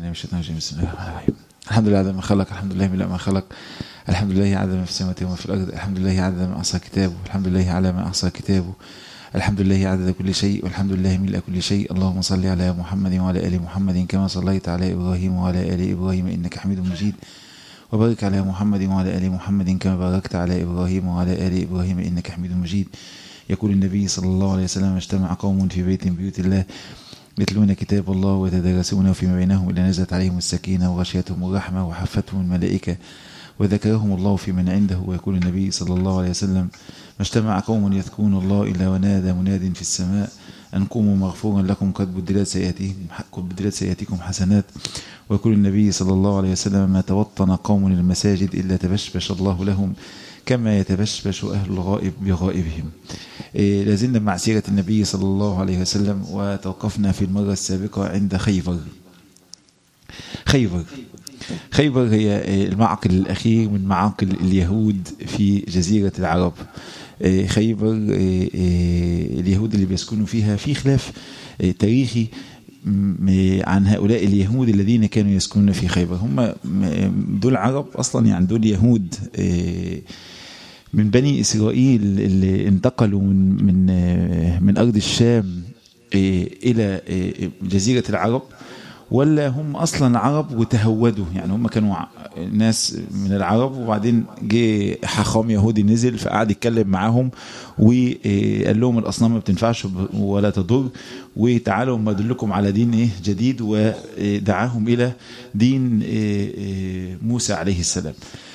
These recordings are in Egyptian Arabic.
من الشيطان الرجيم بسم الله الرحمن الرحيم الحمد لله عدد ما خلق الحمد لله من ما خلق الحمد لله عدد ما في السماوات وما في الارض الحمد لله عدد ما احصى كتابه الحمد لله على ما احصى كتابه الحمد لله عدد كل شيء والحمد لله ملء كل شيء اللهم صل على محمد وعلى ال محمد كما صليت على ابراهيم وعلى ال ابراهيم انك حميد مجيد وبارك على محمد وعلى ال محمد كما باركت على ابراهيم وعلى ال ابراهيم انك حميد مجيد يقول النبي صلى الله عليه وسلم اجتمع قوم في بيت من بيوت الله يتلون كتاب الله ويتدارسونه فيما بينهم إلا نزلت عليهم السكينة وغشيتهم الرحمة وحفتهم الملائكة وذكرهم الله في من عنده ويقول النبي صلى الله عليه وسلم ما اجتمع قوم يذكرون الله إلا ونادى مناد في السماء أن قوموا مغفورا لكم قد بدلت سيئاتهم قد بدلت سيئاتكم حسنات ويقول النبي صلى الله عليه وسلم ما توطن قوم المساجد إلا تبشبش الله لهم كما يتبشبش أهل الغائب بغائبهم إيه لازلنا مع سيرة النبي صلى الله عليه وسلم وتوقفنا في المرة السابقة عند خيبر خيبر خيبر هي المعقل الأخير من معاقل اليهود في جزيرة العرب خيبر اليهود اللي بيسكنوا فيها في خلاف تاريخي عن هؤلاء اليهود الذين كانوا يسكنون في خيبر هم دول عرب أصلا يعني دول يهود من بني إسرائيل اللي انتقلوا من من من أرض الشام إلى جزيرة العرب ولا هم اصلا عرب وتهودوا يعني هم كانوا ناس من العرب وبعدين جه حاخام يهودي نزل فقعد يتكلم معاهم وقال لهم الاصنام ما بتنفعش ولا تضر وتعالوا ما ادلكم على دين ايه جديد ودعاهم الى دين موسى عليه السلام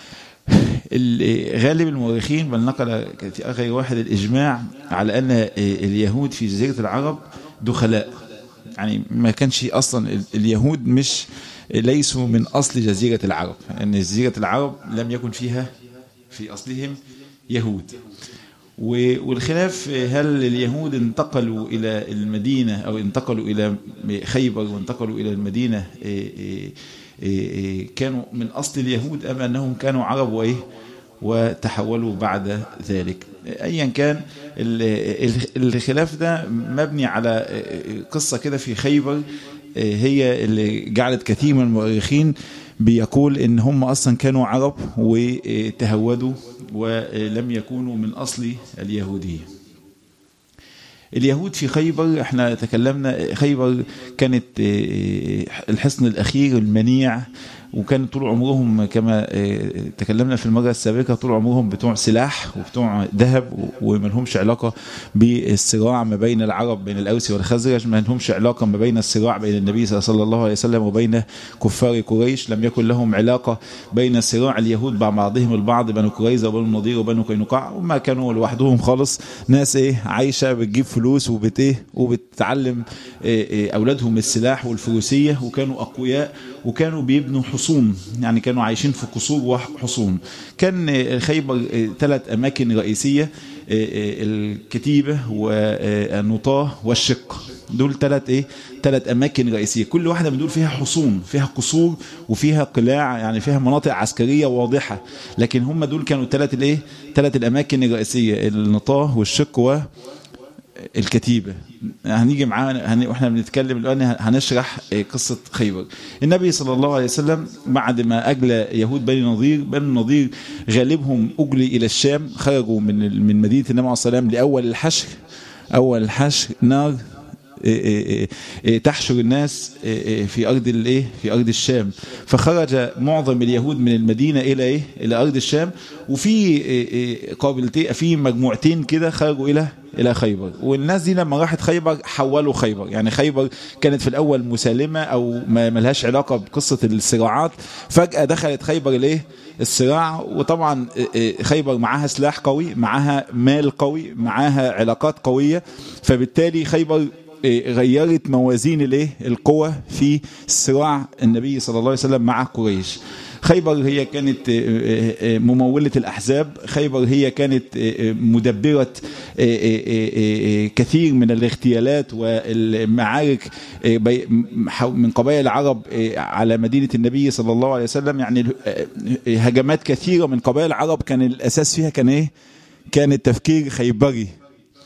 غالب المؤرخين بل نقل في اخر واحد الاجماع على ان اليهود في جزيره العرب دخلاء يعني ما كانش اصلا اليهود مش ليسوا من اصل جزيره العرب ان يعني جزيره العرب لم يكن فيها في اصلهم يهود والخلاف هل اليهود انتقلوا الى المدينه او انتقلوا الى خيبر وانتقلوا الى المدينه كانوا من اصل اليهود ام انهم كانوا عرب وايه وتحولوا بعد ذلك ايا كان الخلاف ده مبني على قصة كده في خيبر هي اللي جعلت كثير من المؤرخين بيقول ان هم اصلا كانوا عرب وتهودوا ولم يكونوا من اصل اليهوديه اليهود في خيبر احنا تكلمنا خيبر كانت الحصن الاخير المنيع وكان طول عمرهم كما تكلمنا في المرة السابقة طول عمرهم بتوع سلاح وبتوع ذهب وما لهمش علاقة بالصراع ما بين العرب بين الأوس والخزرج ما لهمش علاقة ما بين الصراع بين النبي صلى الله عليه وسلم وبين كفار قريش لم يكن لهم علاقة بين صراع اليهود مع بعضهم البعض بنو قريظة وبنو النضير وبنو قينقاع وما كانوا لوحدهم خالص ناس ايه عايشة بتجيب فلوس وبت ايه وبتعلم إيه أولادهم السلاح والفروسية وكانوا أقوياء وكانوا بيبنوا حصون يعني كانوا عايشين في قصور وحصون كان خيبر ثلاث أماكن رئيسية الكتيبة والنطاة والشق دول ثلاث ايه ثلاث اماكن رئيسيه كل واحده من دول فيها حصون فيها قصور وفيها قلاع يعني فيها مناطق عسكريه واضحه لكن هم دول كانوا ثلاث الايه ثلاث الاماكن الرئيسيه النطاه والشق و الكتيبة هنيجي معانا واحنا بنتكلم الآن هنشرح قصة خيبر النبي صلى الله عليه وسلم بعد ما أجلى يهود بني نظير بني نظير غالبهم أجلي إلى الشام خرجوا من من مدينة النبي عليه الصلاة والسلام لأول الحشر أول الحشر نار تحشر الناس في ارض الايه في ارض الشام فخرج معظم اليهود من المدينه الى ايه الى ارض الشام وفي قابلتين في مجموعتين كده خرجوا الى الى خيبر والناس دي لما راحت خيبر حولوا خيبر يعني خيبر كانت في الاول مسالمه او ما ملهاش علاقه بقصه الصراعات فجاه دخلت خيبر الايه الصراع وطبعا خيبر معاها سلاح قوي معاها مال قوي معاها علاقات قويه فبالتالي خيبر غيرت موازين الايه القوى في صراع النبي صلى الله عليه وسلم مع قريش خيبر هي كانت ممولة الأحزاب خيبر هي كانت مدبرة كثير من الاغتيالات والمعارك من قبائل العرب على مدينة النبي صلى الله عليه وسلم يعني هجمات كثيرة من قبائل العرب كان الأساس فيها كان إيه كان التفكير خيبري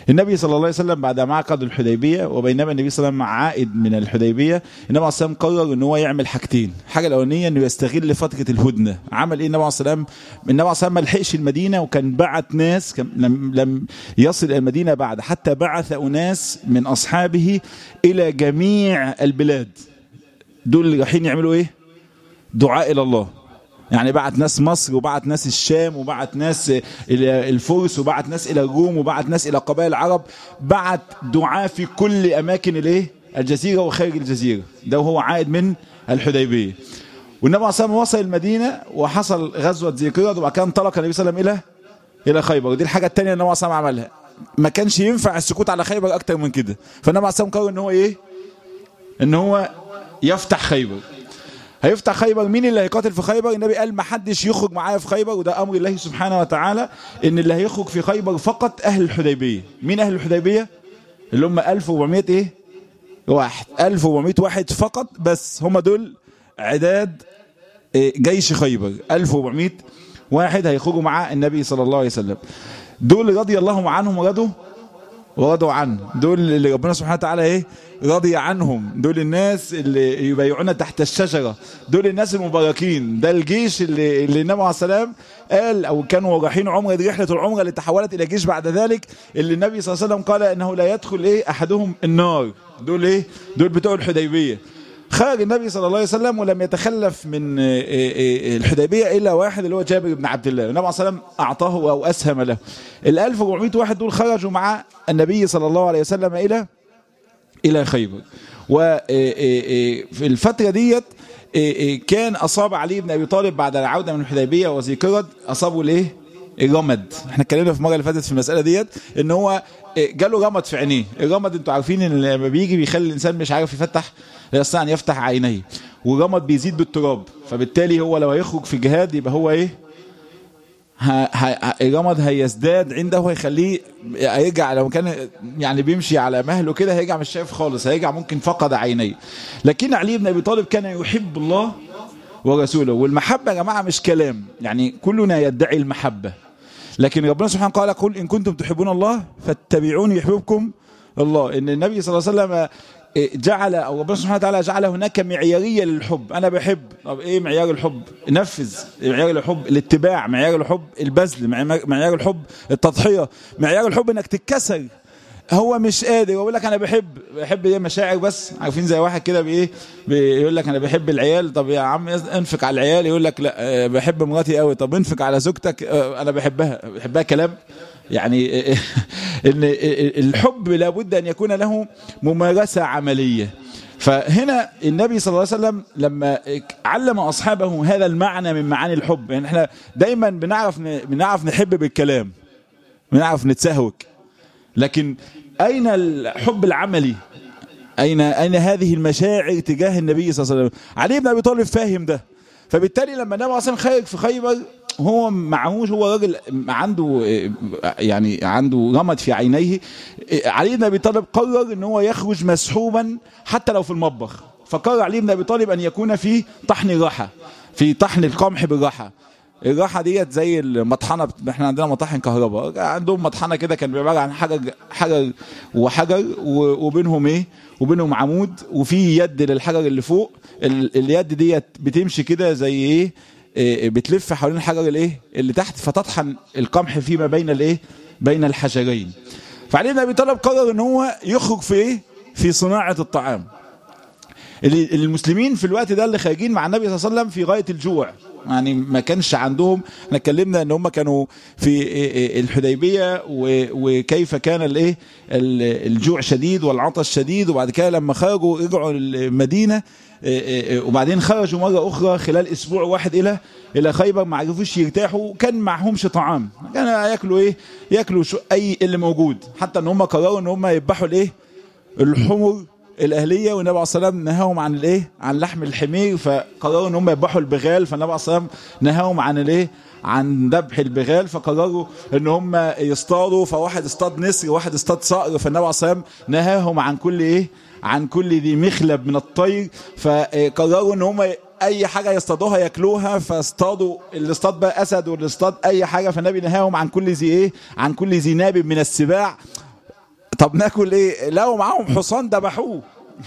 النبي صلى الله عليه وسلم بعد ما عقد الحديبيه وبينما النبي صلى الله عليه وسلم عائد من الحديبيه النبي عليه الصلاه قرر ان هو يعمل حاجتين الحاجه الاولانيه انه يستغل فتره الهدنه عمل ايه النبي عليه الصلاه النبي عليه الصلاه ما لحقش المدينه وكان بعت ناس كان لم, لم يصل الى المدينه بعد حتى بعث اناس من اصحابه الى جميع البلاد دول اللي رايحين يعملوا ايه دعاء الى الله يعني بعت ناس مصر وبعت ناس الشام وبعت ناس الى الفرس وبعت ناس الى الروم وبعت ناس الى قبائل العرب بعت دعاء في كل اماكن الايه الجزيره وخارج الجزيره ده وهو عائد من الحديبيه والنبي عليه الصلاه وصل المدينه وحصل غزوه ذي قرد وبعد كده انطلق النبي صلى الله عليه وسلم الى الى خيبر ودي الحاجه الثانيه اللي النبي عليه الصلاه عملها ما كانش ينفع السكوت على خيبر اكتر من كده فالنبي عليه الصلاه قرر ان هو ايه ان هو يفتح خيبر هيفتح خيبر مين اللي هيقاتل في خيبر النبي قال ما حدش يخرج معايا في خيبر وده امر الله سبحانه وتعالى ان اللي هيخرج في خيبر فقط اهل الحديبيه مين اهل الحديبيه اللي هم 1400 ايه واحد 1400 واحد فقط بس هم دول عداد جيش خيبر 1400 واحد هيخرجوا مع النبي صلى الله عليه وسلم دول رضي الله عنهم ورضوا ورضوا عنه دول اللي ربنا سبحانه وتعالى ايه رضي عنهم دول الناس اللي يبايعون تحت الشجرة دول الناس المباركين ده الجيش اللي, اللي النبي عليه السلام قال او كانوا رايحين عمره دي رحلة العمره اللي تحولت الى جيش بعد ذلك اللي النبي صلى الله عليه وسلم قال انه لا يدخل ايه احدهم النار دول ايه دول بتوع الحديبيه خرج النبي صلى الله عليه وسلم ولم يتخلف من الحديبيه الا واحد اللي هو جابر بن عبد الله النبي عليه السلام اعطاه او اسهم له ال 1400 واحد دول خرجوا مع النبي صلى الله عليه وسلم الى الى خيبر وفي الفتره ديت كان اصاب علي بن ابي طالب بعد العوده من الحديبيه وذي قرد اصابه الايه الرمد احنا اتكلمنا في المره اللي فاتت في المساله ديت ان هو جاله رمد في عينيه الرمد انتوا عارفين ان لما بيجي بيخلي الانسان مش عارف يفتح لا يستطيع ان يفتح عينيه والرمد بيزيد بالتراب فبالتالي هو لو هيخرج في جهاد يبقى هو ايه الرمد هيزداد عنده هيخليه هيرجع لو كان يعني بيمشي على مهله كده هيرجع مش شايف خالص هيرجع ممكن فقد عينيه لكن علي بن ابي طالب كان يحب الله ورسوله والمحبه يا جماعه مش كلام يعني كلنا يدعي المحبه لكن ربنا سبحانه قال قل ان كنتم تحبون الله فاتبعوني يحببكم الله ان النبي صلى الله عليه وسلم جعل او ربنا سبحانه وتعالى جعل هناك معياريه للحب انا بحب طب ايه معيار الحب نفذ معيار الحب الاتباع معيار الحب البذل معيار الحب التضحيه معيار الحب انك تتكسر هو مش قادر يقول لك انا بحب بحب دي مشاعر بس عارفين زي واحد كده بايه بيقول لك انا بحب العيال طب يا عم انفق على العيال يقول لك لا بحب مراتي قوي طب انفق على زوجتك انا بحبها بحبها كلام يعني ان الحب لابد ان يكون له ممارسه عمليه فهنا النبي صلى الله عليه وسلم لما علم اصحابه هذا المعنى من معاني الحب يعني احنا دايما بنعرف بنعرف نحب بالكلام بنعرف نتسهوك لكن اين الحب العملي اين اين هذه المشاعر تجاه النبي صلى الله عليه وسلم علي بن ابي طالب فاهم ده فبالتالي لما النبي اصلا خارج في خيبر هو معهوش هو راجل عنده يعني عنده رمد في عينيه علي بن ابي طالب قرر ان هو يخرج مسحوبا حتى لو في المطبخ فقرر علي بن ابي طالب ان يكون في طحن الراحه في طحن القمح بالراحه الراحه ديت زي المطحنه احنا عندنا مطاحن كهرباء عندهم مطحنه كده كان عباره عن حجر حجر وحجر وبينهم ايه وبينهم عمود وفي يد للحجر اللي فوق اليد ديت بتمشي كده زي ايه بتلف حوالين الحجر الايه اللي تحت فتطحن القمح فيما بين الايه بين الحجرين فعلي بن ابي طالب قرر ان هو يخرج في ايه في صناعه الطعام المسلمين في الوقت ده اللي خارجين مع النبي صلى الله عليه وسلم في غايه الجوع يعني ما كانش عندهم احنا اتكلمنا ان هم كانوا في الحديبيه وكيف كان الايه الجوع شديد والعطش شديد وبعد كده لما خرجوا رجعوا المدينه وبعدين خرجوا مره اخرى خلال اسبوع واحد الى الى خيبر ما عرفوش يرتاحوا كان معهمش طعام كان ياكلوا ايه ياكلوا شو اي اللي موجود حتى ان هم قرروا ان هم يذبحوا الايه الحمر الاهليه والنبي عليه الصلاه والسلام نهاهم عن الايه عن لحم الحمير فقرروا ان هم يذبحوا البغال فالنبي عليه الصلاه والسلام نهاهم عن الايه عن ذبح البغال فقرروا ان هم يصطادوا فواحد اصطاد نسر وواحد اصطاد صقر فالنبي عليه الصلاه والسلام نهاهم عن كل ايه عن كل ذي مخلب من الطير فقرروا ان هم اي حاجه يصطادوها ياكلوها فاصطادوا اللي اصطاد بقى اسد واللي اصطاد اي حاجه فالنبي نهاهم عن كل ذي ايه عن كل ذي ناب من السباع طب ناكل ايه لقوا معاهم حصان ذبحوه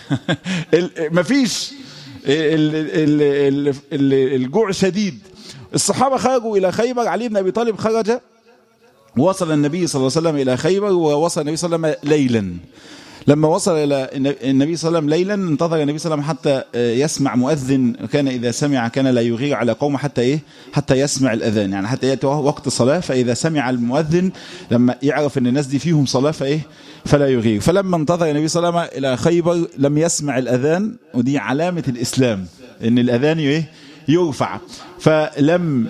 مفيش ال- ال- ال- ال- الجوع شديد الصحابة خرجوا إلى خيبر علي بن أبي طالب خرج وصل النبي صلى الله عليه وسلم إلى خيبر ووصل النبي صلى الله عليه وسلم ليلا لما وصل إلى النبي صلى الله عليه وسلم ليلا انتظر النبي صلى الله عليه وسلم حتى يسمع مؤذن كان إذا سمع كان لا يغير على قومه حتى إيه حتى يسمع الأذان يعني حتى يأتي وقت الصلاة فإذا سمع المؤذن لما يعرف أن الناس دي فيهم صلاة فإيه فلا يغير فلما انتظر النبي صلى الله عليه وسلم إلى خيبر لم يسمع الأذان ودي علامة الإسلام أن الأذان إيه يرفع فلم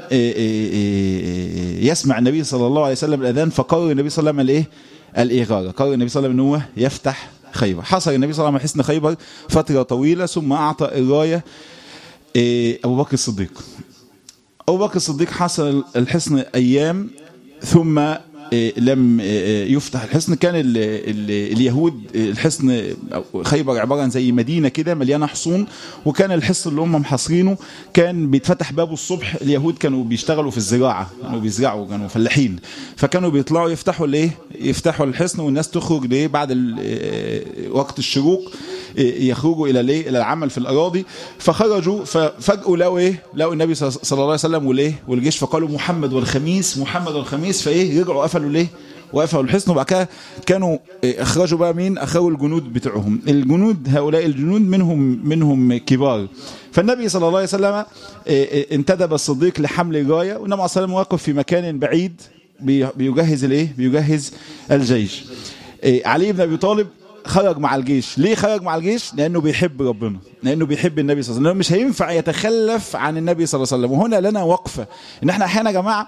يسمع النبي صلى الله عليه وسلم الأذان فقرر النبي صلى الله عليه وسلم الإيه الإغارة قرر النبي صلى الله عليه وسلم أنه يفتح خيبر حصل النبي صلى الله عليه وسلم حسن خيبر فترة طويلة ثم أعطى الراية أبو بكر الصديق أبو بكر الصديق حصل الحصن أيام ثم لم يفتح الحصن كان ال ال اليهود الحصن خيبر عبارة عن زي مدينة كده مليانة حصون وكان الحصن اللي هم محاصرينه كان بيتفتح بابه الصبح اليهود كانوا بيشتغلوا في الزراعة كانوا بيزرعوا كانوا فلاحين فكانوا بيطلعوا يفتحوا الايه يفتحوا الحصن والناس تخرج ليه بعد وقت الشروق يخرجوا الى الايه الى العمل في الاراضي فخرجوا ففجأة لقوا ايه لقوا النبي صلى الله عليه وسلم والايه والجيش فقالوا محمد والخميس محمد والخميس فايه رجعوا قفلوا ليه وقفلوا الحصن وبعد كده كانوا اخرجوا بقى مين اخرجوا الجنود بتوعهم الجنود هؤلاء الجنود منهم منهم كبار فالنبي صلى الله عليه وسلم انتدب الصديق لحمل الرايه والنبي عليه الصلاه واقف في مكان بعيد بيجهز الايه بيجهز الجيش علي بن ابي طالب خرج مع الجيش ليه خرج مع الجيش لانه بيحب ربنا لانه بيحب النبي صلى الله عليه وسلم مش هينفع يتخلف عن النبي صلى الله عليه وسلم وهنا لنا وقفه ان احنا احيانا يا جماعه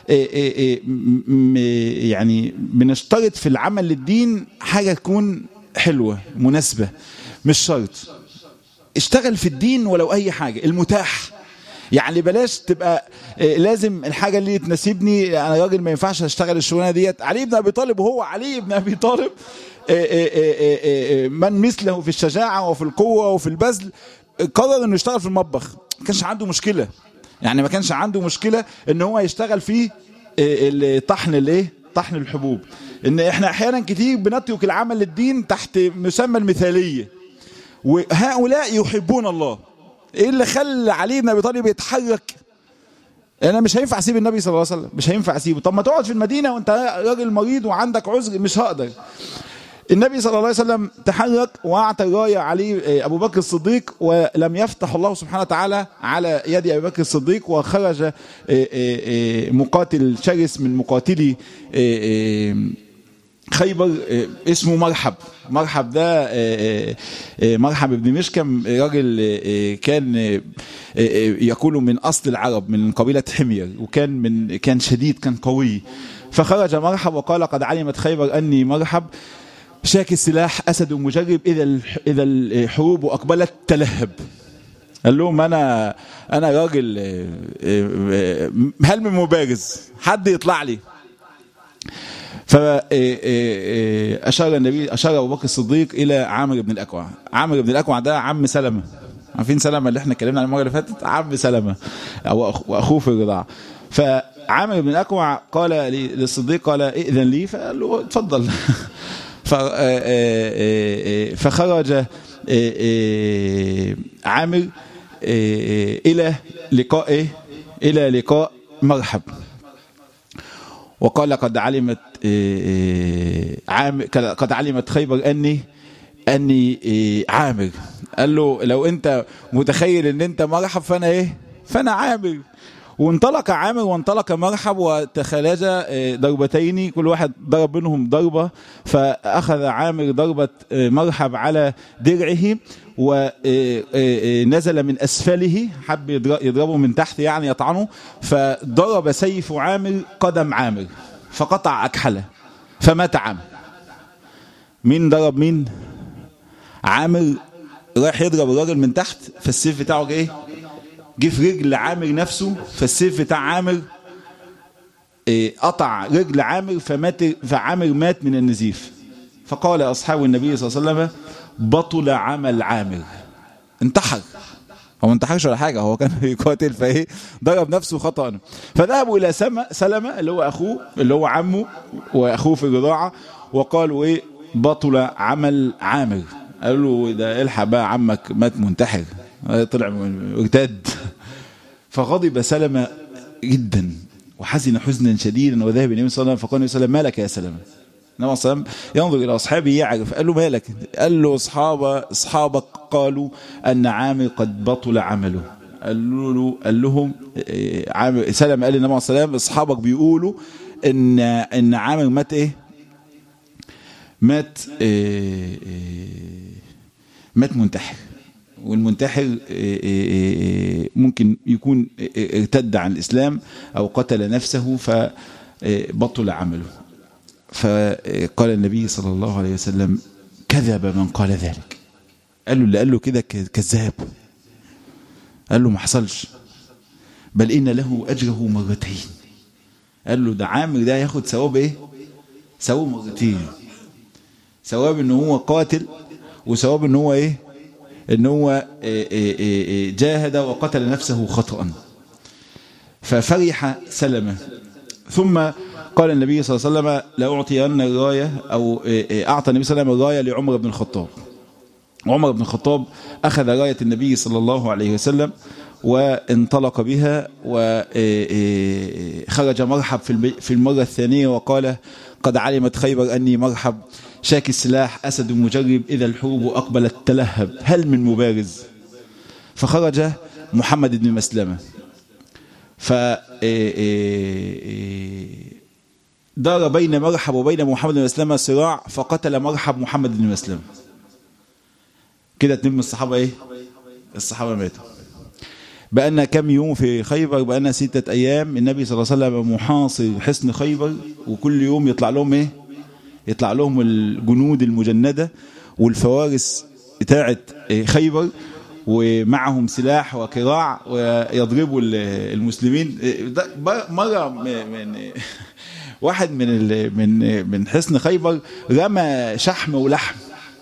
يعني بنشترط في العمل للدين حاجه تكون حلوه مناسبه مش شرط اشتغل في الدين ولو اي حاجه المتاح يعني بلاش تبقى لازم الحاجه اللي تناسبني انا راجل ما ينفعش اشتغل الشغلانه ديت علي بن ابي طالب وهو علي بن ابي طالب من مثله في الشجاعه وفي القوه وفي البذل قرر انه يشتغل في المطبخ ما كانش عنده مشكله يعني ما كانش عنده مشكله ان هو يشتغل في طحن الايه طحن الحبوب ان احنا احيانا كتير بنترك العمل للدين تحت مسمى المثاليه وهؤلاء يحبون الله ايه اللي خلى علي بن ابي طالب يتحرك انا مش هينفع اسيب النبي صلى الله عليه وسلم مش هينفع اسيبه طب ما تقعد في المدينه وانت راجل مريض وعندك عذر مش هقدر النبي صلى الله عليه وسلم تحرك واعطى الرايه علي ابو بكر الصديق ولم يفتح الله سبحانه وتعالى على يد ابي بكر الصديق وخرج مقاتل شرس من مقاتلي خيبر اسمه مرحب مرحب ده مرحب ابن مشكم راجل كان يقول من اصل العرب من قبيله حمير وكان من كان شديد كان قوي فخرج مرحب وقال قد علمت خيبر اني مرحب شاك السلاح اسد مجرب اذا اذا الحروب اقبلت تلهب قال لهم انا انا راجل هل من مبارز حد يطلع لي فأشار النبي أشار أبو بكر الصديق إلى عامر بن الأكوع عامر بن الأكوع ده عم سلمة عارفين سلمة اللي احنا اتكلمنا عن المرة اللي فاتت عم سلمة أو وأخوه في الرضاعة فعامر بن الأكوع قال للصديق قال ائذن لي فقال له اتفضل فخرج عامر إلى لقاء إلى لقاء مرحب وقال قد علمت عامر قد علمت خيبر اني اني عامر قال له لو انت متخيل ان انت مرحب فانا ايه فانا عامر وانطلق عامر وانطلق مرحب وتخالجا ضربتين كل واحد ضرب منهم ضربة فأخذ عامر ضربة مرحب على درعه ونزل من أسفله حب يضربه من تحت يعني يطعنه فضرب سيف عامر قدم عامر فقطع أكحله فمات عامر مين ضرب مين عامر رايح يضرب الراجل من تحت فالسيف بتاعه جه ايه جه في رجل عامر نفسه فالسيف بتاع عامر قطع رجل عامر فمات فعامر مات من النزيف فقال أصحاب النبي صلى الله عليه وسلم بطل عمل عامر انتحر هو ما انتحرش ولا حاجة هو كان بيقاتل فايه ضرب نفسه خطأ فذهبوا إلى سلمة اللي هو أخوه اللي هو عمه وأخوه في الرضاعة وقالوا إيه بطل عمل عامر قال له ده الحق بقى عمك مات منتحر طلع ارتد فغضب سلمة جدا وحزن حزنا شديدا وذهب النبي صلى الله عليه وسلم فقال النبي صلى الله عليه وسلم ما لك يا سلمة النبي صلى الله عليه وسلم ينظر الى اصحابه يعرف قال له مالك قال له اصحاب اصحابك قالوا ان عامر قد بطل عمله قال له قال لهم عامر سلم قال للنبي صلى الله عليه وسلم اصحابك بيقولوا ان ان عامر مات ايه مات إيه إيه مات منتحر والمنتحر إيه ممكن يكون ارتد عن الإسلام أو قتل نفسه فبطل عمله فقال النبي صلى الله عليه وسلم كذب من قال ذلك قال له اللي قال له كده كذاب قال له ما حصلش بل إن له أجره مرتين قال له ده عامر ده ياخد ثواب ايه ثواب مرتين ثواب ان هو قاتل وثواب ان هو ايه ان هو إيه إيه إيه جاهد وقتل نفسه خطأ ففرح سلمة ثم قال النبي صلى الله عليه وسلم لأعطين الراية أو أعطى النبي صلى الله عليه وسلم الراية لعمر بن الخطاب عمر بن الخطاب أخذ راية النبي صلى الله عليه وسلم وانطلق بها وخرج مرحب في المرة الثانية وقال قد علمت خيبر أني مرحب شاك السلاح أسد مجرب إذا الحروب أقبلت تلهب هل من مبارز فخرج محمد بن مسلمة ف دار بين مرحب وبين محمد بن مسلمة صراع فقتل مرحب محمد بن مسلمة كده اتنين من الصحابة ايه الصحابة ماتوا بقالنا كم يوم في خيبر بقالنا ستة أيام النبي صلى الله عليه وسلم محاصر حصن خيبر وكل يوم يطلع لهم إيه يطلع لهم الجنود المجندة والفوارس بتاعة خيبر ومعهم سلاح وكراع ويضربوا المسلمين مرة من واحد من من من حصن خيبر رمى شحم ولحم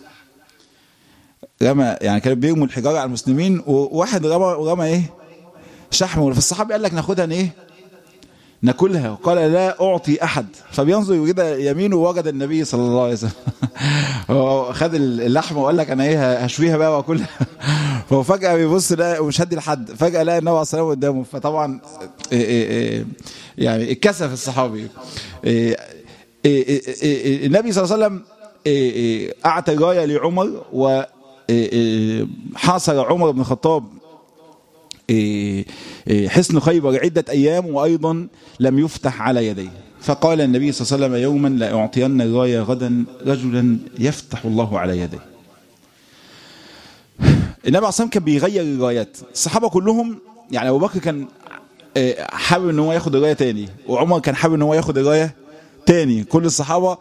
رمى يعني كانوا بيرموا الحجاره على المسلمين وواحد رمى رمى ايه شحم فالصحابي قال لك ناخدها ايه ناكلها وقال لا اعطي احد فبينظر كده يمينه وجد النبي صلى الله عليه وسلم هو خد اللحمه وقال لك انا ايه هشويها بقى واكلها فهو فجاه بيبص لا ومش هدي لحد فجاه لقى النبي عليه الصلاه قدامه فطبعا إيه إيه يعني اتكسف الصحابي إيه النبي صلى الله عليه وسلم اعطى رايه لعمر و حاصر عمر بن الخطاب حصن خيبر عدة أيام وأيضا لم يفتح على يديه فقال النبي صلى الله عليه وسلم يوما لأعطين الراية غدا رجلا يفتح الله على يديه النبي عليه الصلاة كان بيغير الرايات الصحابة كلهم يعني أبو بكر كان حابب ان هو ياخد الرايه تاني وعمر كان حابب ان هو ياخد الرايه تاني كل الصحابه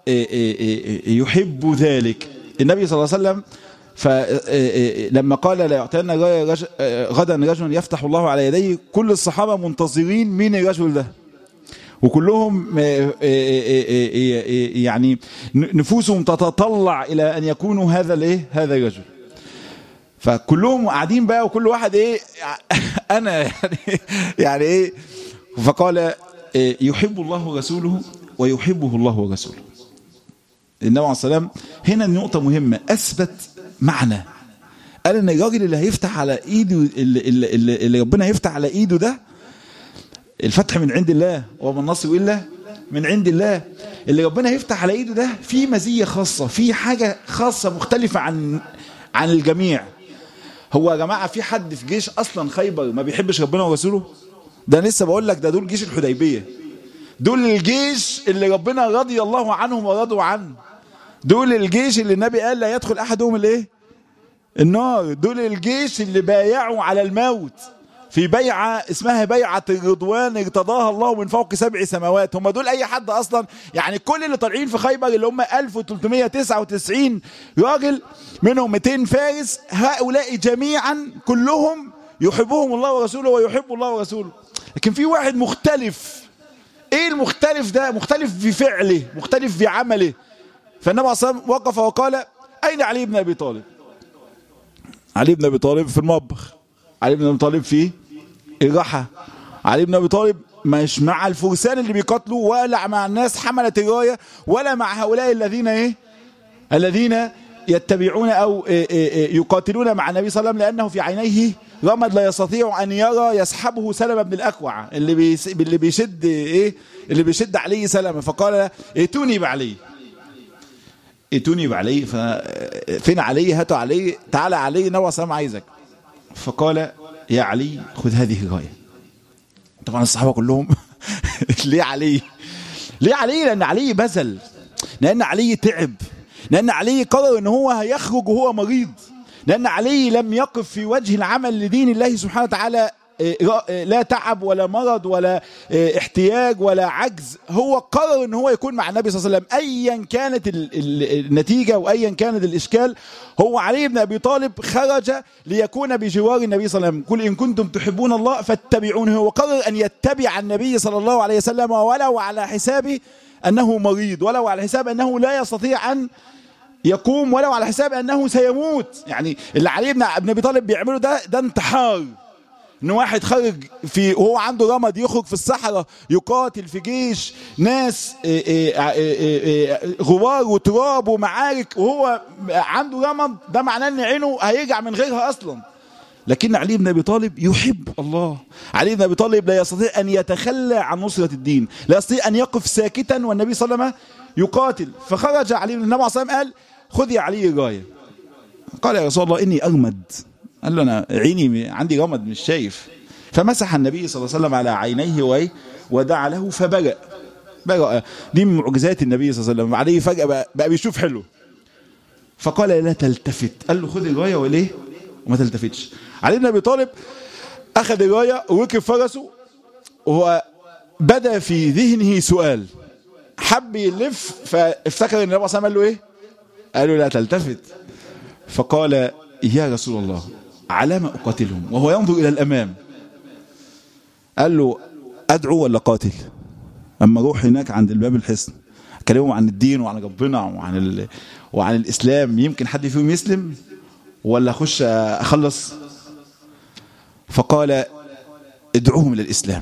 يحب ذلك النبي صلى الله عليه وسلم فلما قال لا يعطينا غدا رجل يفتح الله على يديه كل الصحابة منتظرين مين الرجل ده وكلهم يعني نفوسهم تتطلع إلى أن يكونوا هذا الايه هذا الرجل فكلهم قاعدين بقى وكل واحد ايه انا يعني يعني ايه فقال يحب الله ورسوله ويحبه الله ورسوله النبي عليه السلام هنا النقطة مهمة أثبت معنى قال ان الراجل اللي هيفتح على ايده اللي, اللي, اللي ربنا هيفتح على ايده ده الفتح من عند الله وما النصر الا من عند الله اللي ربنا هيفتح على ايده ده في مزيه خاصه في حاجه خاصه مختلفه عن عن الجميع هو يا جماعه في حد في جيش اصلا خيبر ما بيحبش ربنا ورسوله ده لسه بقول لك ده دول جيش الحديبيه دول الجيش اللي ربنا رضي الله عنهم ورضوا عنه دول الجيش اللي النبي قال لا يدخل احدهم الايه النار دول الجيش اللي بايعوا على الموت في بيعة اسمها بيعة الرضوان ارتضاها الله من فوق سبع سماوات هم دول اي حد اصلا يعني كل اللي طالعين في خيبر اللي هم 1399 راجل منهم 200 فارس هؤلاء جميعا كلهم يحبهم الله ورسوله ويحب الله ورسوله لكن في واحد مختلف ايه المختلف ده مختلف في فعله مختلف في عمله فالنبي صلى الله عليه وسلم وقف وقال أين علي بن أبي طالب علي بن أبي طالب في المطبخ علي بن أبي طالب في الرحى علي بن أبي طالب مش مع الفرسان اللي بيقاتلوا ولا مع الناس حملة الراية ولا مع هؤلاء الذين ايه الذين يتبعون أو يقاتلون مع النبي صلى الله عليه وسلم لأنه في عينيه رمد لا يستطيع أن يرى يسحبه سلمة بن الأكوع اللي بيس اللي بيشد إيه اللي بيشد عليه سلمة فقال ائتوني بعلي ائتوني بعلي فين علي هاتوا علي تعالى علي نوى سلام عايزك فقال يا علي خذ هذه الرايه طبعا الصحابه كلهم ليه علي ليه علي لان علي بذل لان علي تعب لان علي قرر ان هو هيخرج وهو مريض لان علي لم يقف في وجه العمل لدين الله سبحانه وتعالى لا تعب ولا مرض ولا احتياج ولا عجز هو قرر ان هو يكون مع النبي صلى الله عليه وسلم ايا كانت النتيجه وايا كانت الاشكال هو علي بن ابي طالب خرج ليكون بجوار النبي صلى الله عليه وسلم قل ان كنتم تحبون الله فاتبعونه هو قرر ان يتبع النبي صلى الله عليه وسلم ولو على حساب انه مريض ولو على حساب انه لا يستطيع ان يقوم ولو على حساب انه سيموت يعني اللي علي بن ابي طالب بيعمله ده ده انتحار ان واحد خرج في وهو عنده رمد يخرج في الصحراء يقاتل في جيش ناس غبار وتراب ومعارك وهو عنده رمد ده معناه ان عينه هيرجع من غيرها اصلا لكن علي بن ابي طالب يحب الله علي بن ابي طالب لا يستطيع ان يتخلى عن نصره الدين لا يستطيع ان يقف ساكتا والنبي صلى الله عليه وسلم يقاتل فخرج علي بن النبي صلى الله عليه وسلم قال خذ يا علي الرايه قال يا رسول الله اني ارمد قال له انا عيني عندي رمد مش شايف فمسح النبي صلى الله عليه وسلم على عينيه ودعا له فبرأ برأ دي من معجزات النبي صلى الله عليه وسلم عليه فجأة بقى, بقى بيشوف حلو فقال لا تلتفت قال له خد الراية وليه وما تلتفتش علي بن ابي طالب اخذ الراية وركب فرسه وهو بدا في ذهنه سؤال حب يلف فافتكر ان النبي صلى الله عليه وسلم قال له ايه قال له لا تلتفت فقال يا رسول الله على ما أقاتلهم وهو ينظر إلى الأمام قال له أدعو ولا قاتل أما أروح هناك عند الباب الحصن أكلمهم عن الدين وعن ربنا وعن, ال... وعن الإسلام يمكن حد فيهم يسلم ولا أخش أخلص فقال ادعوهم إلى الإسلام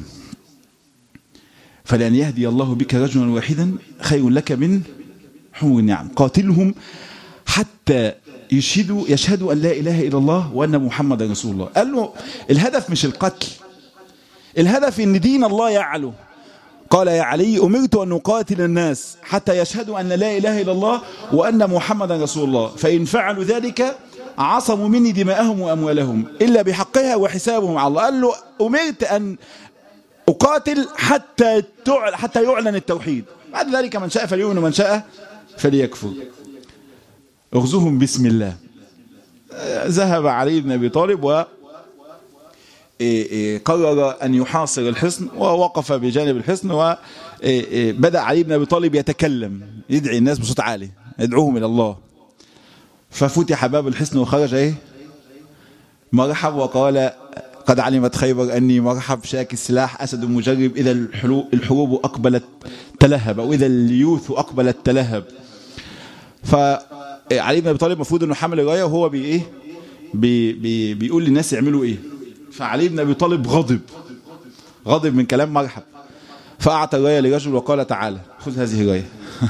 فلأن يهدي الله بك رجلا واحدا خير لك من حمر النعم قاتلهم حتى يشهدوا يشهدوا أن لا إله إلا الله وأن محمد رسول الله قال له الهدف مش القتل الهدف أن دين الله يعلو قال يا علي أمرت أن أقاتل الناس حتى يشهدوا أن لا إله إلا الله وأن محمد رسول الله فإن فعلوا ذلك عصموا مني دماءهم وأموالهم إلا بحقها وحسابهم على الله قال له أمرت أن أقاتل حتى حتى يعلن التوحيد بعد ذلك من شاء فليؤمن ومن شاء فليكفر اغزوهم بسم الله ذهب علي بن ابي طالب و قرر ان يحاصر الحصن ووقف بجانب الحصن وبدا علي بن ابي طالب يتكلم يدعي الناس بصوت عالي يدعوهم الى الله ففتح باب الحصن وخرج ايه مرحب وقال قد علمت خيبر اني مرحب شاك السلاح اسد مجرب اذا الحروب اقبلت تلهب او اذا الليوث اقبلت تلهب ف علي بن ابي طالب المفروض انه حمل الرايه وهو بي ايه بي بي بيقول للناس يعملوا ايه فعلي بن ابي طالب غضب غضب من كلام مرحب فاعطى الرايه لرجل وقال تعالى خذ هذه الرايه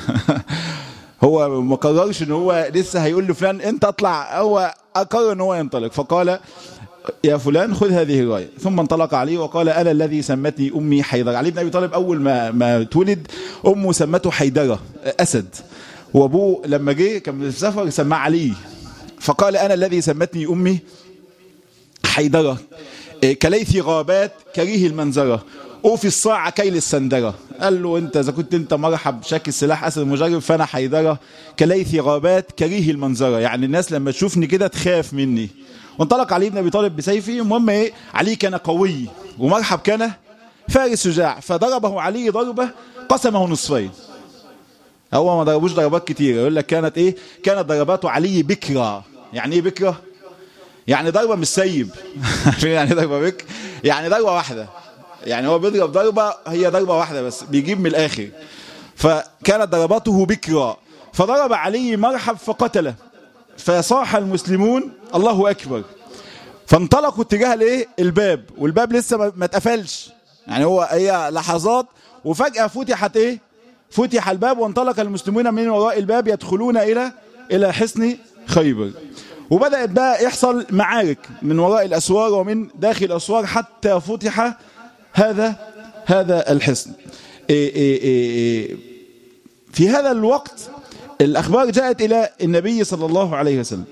هو ما قررش ان هو لسه هيقول لفلان انت اطلع هو اقرر ان هو ينطلق فقال يا فلان خذ هذه الرايه ثم انطلق علي وقال انا الذي سمتني امي حيدر علي بن ابي طالب اول ما ما اتولد امه سمته حيدره اسد وابوه لما جه كان في السفر سماه علي فقال انا الذي سمتني امي حيدره كليث غابات كريه المنظره اوفي الصاع كيل السندره قال له انت اذا كنت انت مرحب شاك السلاح اسد المجرب فانا حيدره كليث غابات كريه المنظره يعني الناس لما تشوفني كده تخاف مني وانطلق علي بن ابي طالب بسيفه المهم ايه علي كان قوي ومرحب كان فارس شجاع فضربه علي ضربه قسمه نصفين هو ما ضربوش ضربات كتير يقول لك كانت ايه كانت ضربات علي بكرة يعني ايه بكرة يعني ضربة مش سيب يعني ضربة بك يعني ضربة واحدة يعني هو بيضرب ضربة هي ضربة واحدة بس بيجيب من الآخر فكانت ضرباته بكرة فضرب علي مرحب فقتله فصاح المسلمون الله أكبر فانطلقوا اتجاه الايه الباب والباب لسه ما اتقفلش يعني هو هي لحظات وفجأة فتحت ايه فتح الباب وانطلق المسلمون من وراء الباب يدخلون إلى إلى حصن خيبر وبدأت بقى يحصل معارك من وراء الأسوار ومن داخل الأسوار حتى فتح هذا هذا الحصن إيه إيه إيه في هذا الوقت الأخبار جاءت إلى النبي صلى الله عليه وسلم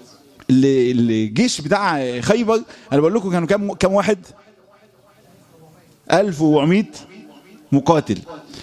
الجيش بتاع خيبر أنا بقول لكم كانوا كم كم واحد 1400 مقاتل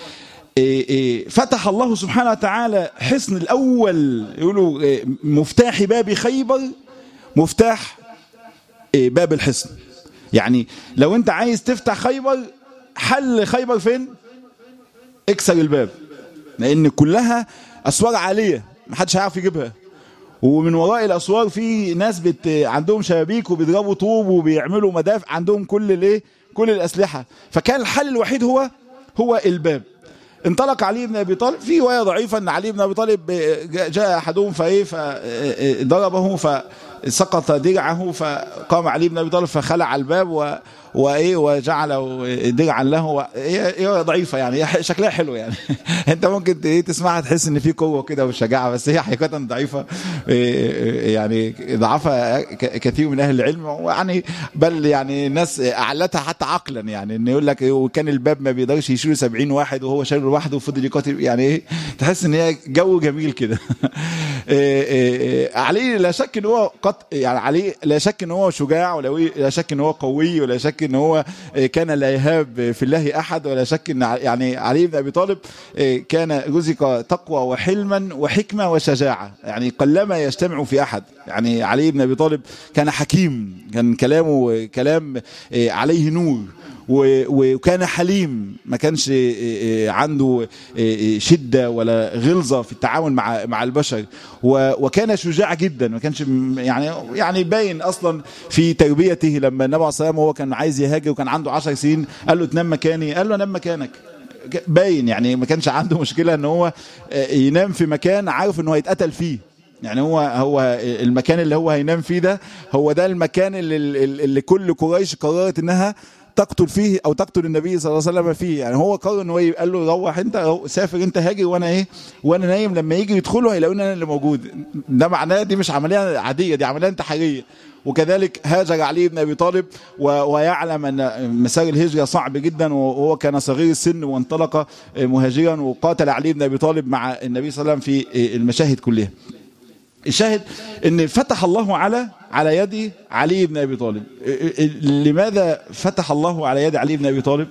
فتح الله سبحانه وتعالى حصن الأول يقولوا مفتاح باب خيبر مفتاح باب الحصن يعني لو انت عايز تفتح خيبر حل خيبر فين اكسر الباب لان كلها اسوار عالية محدش هيعرف يجيبها ومن وراء الاسوار في ناس بت... عندهم شبابيك وبيضربوا طوب وبيعملوا مدافع عندهم كل الايه كل الاسلحه فكان الحل الوحيد هو هو الباب انطلق علي بن ابي طالب في روايه ضعيفه ان علي بن ابي طالب جاء احدهم فايه فضربه فسقط درعه فقام علي بن ابي طالب فخلع الباب و وايه وجعل درعا له هي ضعيفه يعني شكلها حلو يعني انت ممكن ايه تسمعها تحس ان في قوه كده وشجاعه بس هي حقيقه ضعيفه يعني ضعفها كثير من اهل العلم يعني بل يعني الناس اعلتها حتى عقلا يعني ان يقول لك وكان الباب ما بيقدرش يشيل 70 واحد وهو شايله لوحده وفضل يقاتل يعني ايه تحس ان هي جو جميل كده علي لا شك ان هو قط يعني علي لا شك ان هو شجاع ولا لا شك ان هو قوي ولا شك ان هو كان لا يهاب في الله احد ولا شك ان يعني علي بن ابي طالب كان رزق تقوى وحلما وحكمه وشجاعه يعني قلما يجتمع في احد يعني علي بن ابي طالب كان حكيم كان كلامه كلام عليه نور وكان حليم ما كانش عنده شدة ولا غلظة في التعامل مع مع البشر وكان شجاع جدا ما كانش يعني يعني باين اصلا في تربيته لما النبي عليه الصلاه هو كان عايز يهاجر وكان عنده 10 سنين قال له تنام مكاني قال له نام مكانك باين يعني ما كانش عنده مشكلة ان هو ينام في مكان عارف انه هيتقتل فيه يعني هو هو المكان اللي هو هينام فيه ده هو ده المكان اللي, اللي كل قريش قررت انها تقتل فيه او تقتل النبي صلى الله عليه وسلم فيه يعني هو قرر ان هو قال له روح انت سافر انت هاجر وانا ايه وانا نايم لما يجي يدخلوا هيلاقوني انا اللي موجود ده معناه دي مش عمليه عاديه دي عمليه انتحاريه وكذلك هاجر علي بن ابي طالب ويعلم ان مسار الهجره صعب جدا وهو كان صغير السن وانطلق مهاجرا وقاتل علي بن ابي طالب مع النبي صلى الله عليه وسلم في المشاهد كلها الشاهد ان فتح الله على على يد علي بن ابي طالب لماذا فتح الله على يد علي بن ابي طالب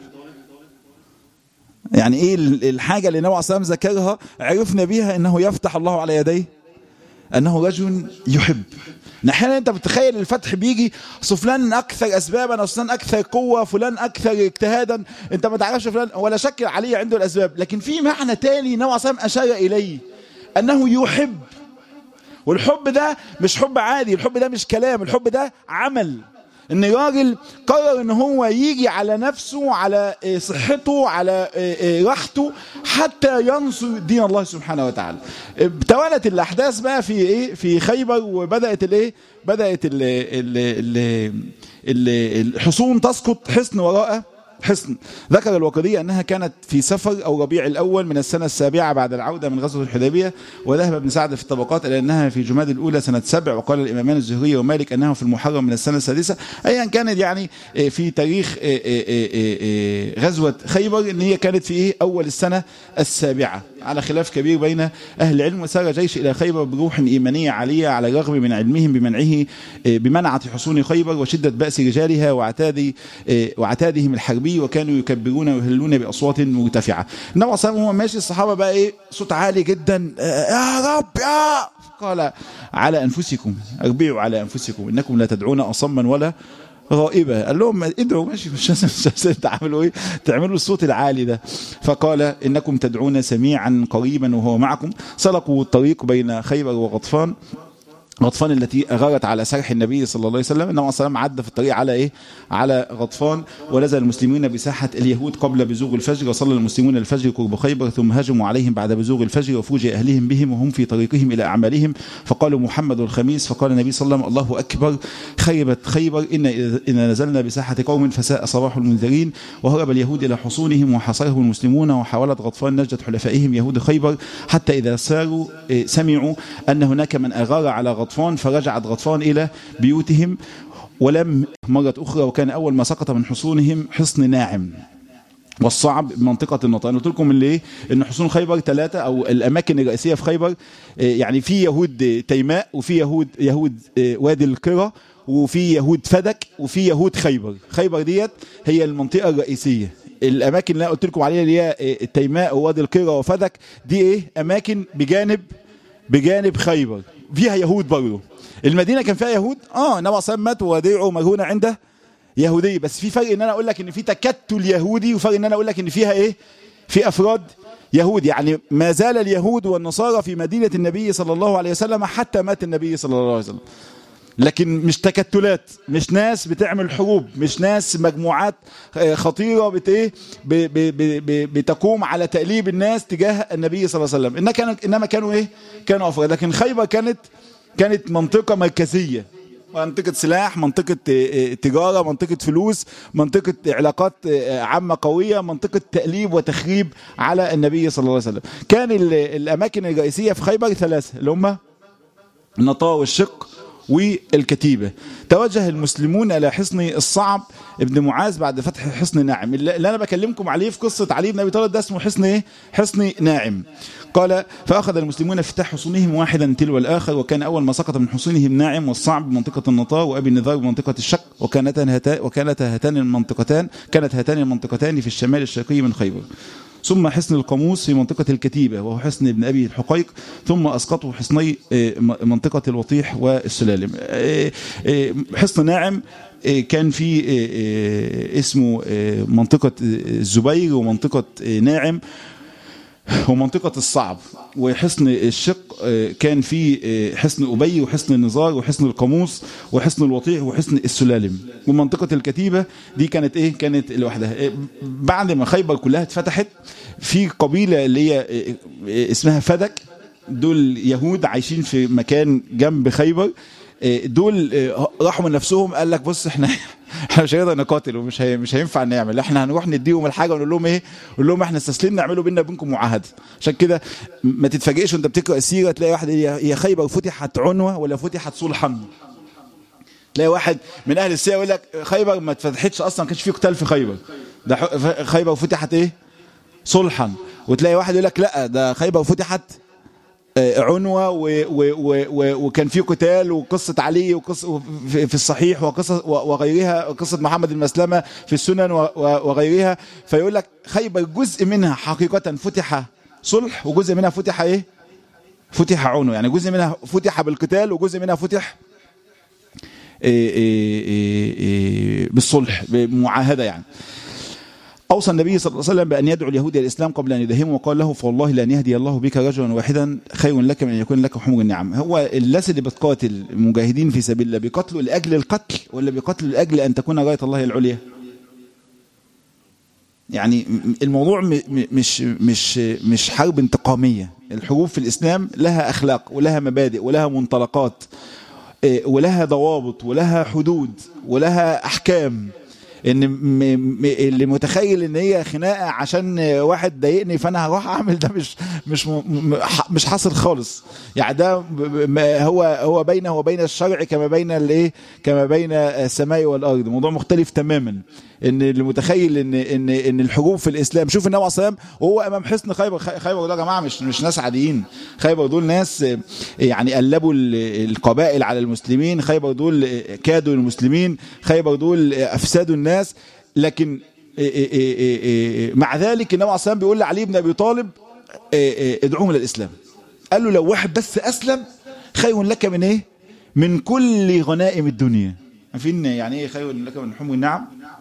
يعني ايه الحاجه اللي النبي عليه الصلاه والسلام ذكرها عرفنا بيها انه يفتح الله على يديه انه رجل يحب احيانا انت بتتخيل الفتح بيجي اصل فلان اكثر اسبابا او فلان اكثر قوه فلان اكثر اجتهادا انت ما تعرفش فلان ولا شك علي عنده الاسباب لكن في معنى تاني النبي عليه الصلاه والسلام اشار اليه انه يحب والحب ده مش حب عادي الحب ده مش كلام الحب ده عمل ان راجل قرر ان هو يجي على نفسه على صحته على راحته حتى ينصر دين الله سبحانه وتعالى توالت الاحداث بقى في ايه في خيبر وبدات الايه بدات ال ال ال الحصون تسقط حصن وراء حصن ذكر الوقدية أنها كانت في سفر أو ربيع الأول من السنة السابعة بعد العودة من غزوة الحديبية وذهب ابن سعد في الطبقات إلى أنها في جماد الأولى سنة سبع وقال الإمامان الزهري ومالك أنها في المحرم من السنة السادسة أيا كانت يعني في تاريخ غزوة خيبر أن هي كانت في إيه أول السنة السابعة على خلاف كبير بين أهل العلم وسار جيش إلى خيبر بروح إيمانية عالية على الرغم من علمهم بمنعه بمنعة حصون خيبر وشدة بأس رجالها وعتاد وعتادهم الحربي وكانوا يكبرون ويهلون بأصوات مرتفعة النبي صلى الله عليه وسلم ماشي الصحابة بقى إيه صوت عالي جدا يا رب يا قال على أنفسكم أربعوا على أنفسكم إنكم لا تدعون أصما ولا غائبة قال لهم ادعوا ماشي مش لازم تعملوا ايه تعملوا الصوت العالي ده فقال انكم تدعون سميعا قريبا وهو معكم سلقوا الطريق بين خيبر وغطفان غطفان التي أغارت على سرح النبي صلى الله عليه وسلم النبي صلى الله عليه وسلم عدى في الطريق على إيه على غطفان ونزل المسلمين بساحة اليهود قبل بزوغ الفجر وصلى المسلمون الفجر قرب خيبر ثم هجموا عليهم بعد بزوغ الفجر وفوجئ أهلهم بهم وهم في طريقهم إلى أعمالهم فقالوا محمد الخميس فقال النبي صلى الله عليه وسلم الله أكبر خيبت خيبر إن, إن نزلنا بساحة قوم فساء صباح المنذرين وهرب اليهود إلى حصونهم وحصرهم المسلمون وحاولت غطفان نجدة حلفائهم يهود خيبر حتى إذا ساروا سمعوا أن هناك من أغار على غطفان فرجعت غطفان إلى بيوتهم ولم مرة أخرى وكان أول ما سقط من حصونهم حصن ناعم والصعب منطقة النطق أنا قلت لكم اللي إيه إن حصون خيبر ثلاثة أو الأماكن الرئيسية في خيبر يعني في يهود تيماء وفي يهود يهود وادي القرى وفي يهود فدك وفي يهود خيبر خيبر ديت هي المنطقة الرئيسية الأماكن اللي أنا قلت لكم عليها اللي هي التيماء ووادي القرى وفدك دي إيه أماكن بجانب بجانب خيبر فيها يهود برضه المدينه كان فيها يهود اه النبي صلى مات وديعه مرهونه عنده يهوديه بس في فرق ان انا اقول لك ان في تكتل يهودي وفرق ان انا اقول لك ان فيها ايه في افراد يهود يعني ما زال اليهود والنصارى في مدينه النبي صلى الله عليه وسلم حتى مات النبي صلى الله عليه وسلم لكن مش تكتلات مش ناس بتعمل حروب مش ناس مجموعات خطيره بت ايه بتقوم على تأليب الناس تجاه النبي صلى الله عليه وسلم إنما كانوا انما كانوا ايه كانوا افراد لكن خيبر كانت كانت منطقه مركزيه منطقة سلاح منطقة تجارة منطقة فلوس منطقة علاقات عامة قوية منطقة تأليب وتخريب على النبي صلى الله عليه وسلم كان الأماكن الرئيسية في خيبر ثلاثة اللي هم النطاء والشق والكتيبة توجه المسلمون إلى حصن الصعب ابن معاذ بعد فتح حصن ناعم اللي أنا بكلمكم عليه في قصة علي بن أبي طالب ده اسمه حصن إيه؟ حصن ناعم قال فأخذ المسلمون افتتاح حصونهم واحدا تلو الآخر وكان أول ما سقط من حصونهم ناعم والصعب بمنطقة النطاء وأبي النذار بمنطقة الشق وكانتا هاتان وكانتا هاتان المنطقتان كانت هاتان المنطقتان في الشمال الشرقي من خيبر ثم حصن القاموس في منطقة الكتيبة وهو حصن ابن أبي الحقيق ثم أسقطوا حصني منطقة الوطيح والسلالم حصن ناعم كان في اسمه منطقة الزبير ومنطقة ناعم ومنطقة الصعب وحصن الشق كان في حصن أبي وحصن النزار وحصن القاموس وحصن الوطيح وحصن السلالم ومنطقة الكتيبة دي كانت ايه كانت لوحدها بعد ما خيبر كلها اتفتحت في قبيلة اللي هي اسمها فدك دول يهود عايشين في مكان جنب خيبر دول راحوا من نفسهم قال لك بص احنا احنا مش هنقدر نقاتل ومش هي مش هينفع نعمل احنا هنروح نديهم الحاجه ونقول لهم ايه نقول لهم احنا استسلمنا اعملوا بينا وبينكم معاهده عشان كده ما تتفاجئش وانت بتقرا السيره تلاقي واحد هي خيبر فتحت عنوه ولا فتحت صلحا تلاقي واحد من اهل السيره يقول لك خيبر ما اتفتحتش اصلا ما كانش فيه قتال في خيبر ده خيبر فتحت ايه صلحا وتلاقي واحد يقول لك لا ده خيبر فتحت عنوة و و و وكان في قتال وقصة علي وقصة في الصحيح وقصة وغيرها قصة محمد المسلمة في السنن وغيرها فيقول لك خيبر جزء منها حقيقة فتح صلح وجزء منها فتح ايه فتح عنوة يعني جزء منها فتح بالقتال وجزء منها فتح إيه إيه إيه بالصلح بمعاهدة يعني أوصى النبي صلى الله عليه وسلم بأن يدعو اليهود إلى الإسلام قبل أن يدهموا وقال له فوالله لأن يهدي الله بك رجلا واحدا خير لك من أن يكون لك حمر النعم هو الناس اللي بتقاتل المجاهدين في سبيل الله بيقاتلوا لأجل القتل ولا بيقاتلوا لأجل أن تكون راية الله العليا يعني الموضوع مش مش مش حرب انتقامية الحروب في الإسلام لها أخلاق ولها مبادئ ولها منطلقات ولها ضوابط ولها حدود ولها أحكام ان اللي متخيل ان هي خناقه عشان واحد ضايقني فانا هروح اعمل ده مش مش مش حاصل خالص يعني ده هو هو بينه وبين الشرع كما بين الايه كما بين السماء والارض موضوع مختلف تماما ان اللي متخيل ان ان ان الحروب في الاسلام شوف النبي عليه الصلاه والسلام وهو امام حصن خيبر خيبر ده يا جماعه مش مش ناس عاديين خيبر دول ناس يعني قلبوا القبائل على المسلمين خيبر دول كادوا المسلمين خيبر دول افسدوا الناس لكن مع ذلك النبي عليه الصلاه والسلام بيقول لعلي بن ابي طالب ادعوهم للاسلام قال له لو واحد بس اسلم خير لك من ايه من كل غنائم الدنيا عارفين يعني ايه خير لك من حمر النعم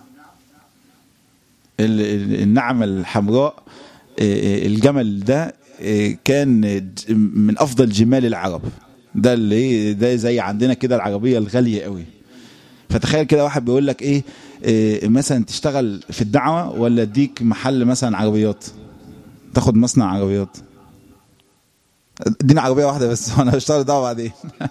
النعمة الحمراء الجمل ده كان من أفضل جمال العرب ده اللي ايه ده زي عندنا كده العربيه الغاليه قوي فتخيل كده واحد بيقول لك ايه, إيه مثلا تشتغل في الدعوه ولا اديك محل مثلا عربيات تاخد مصنع عربيات اديني عربيه واحده بس وانا هشتغل دعوه بعدين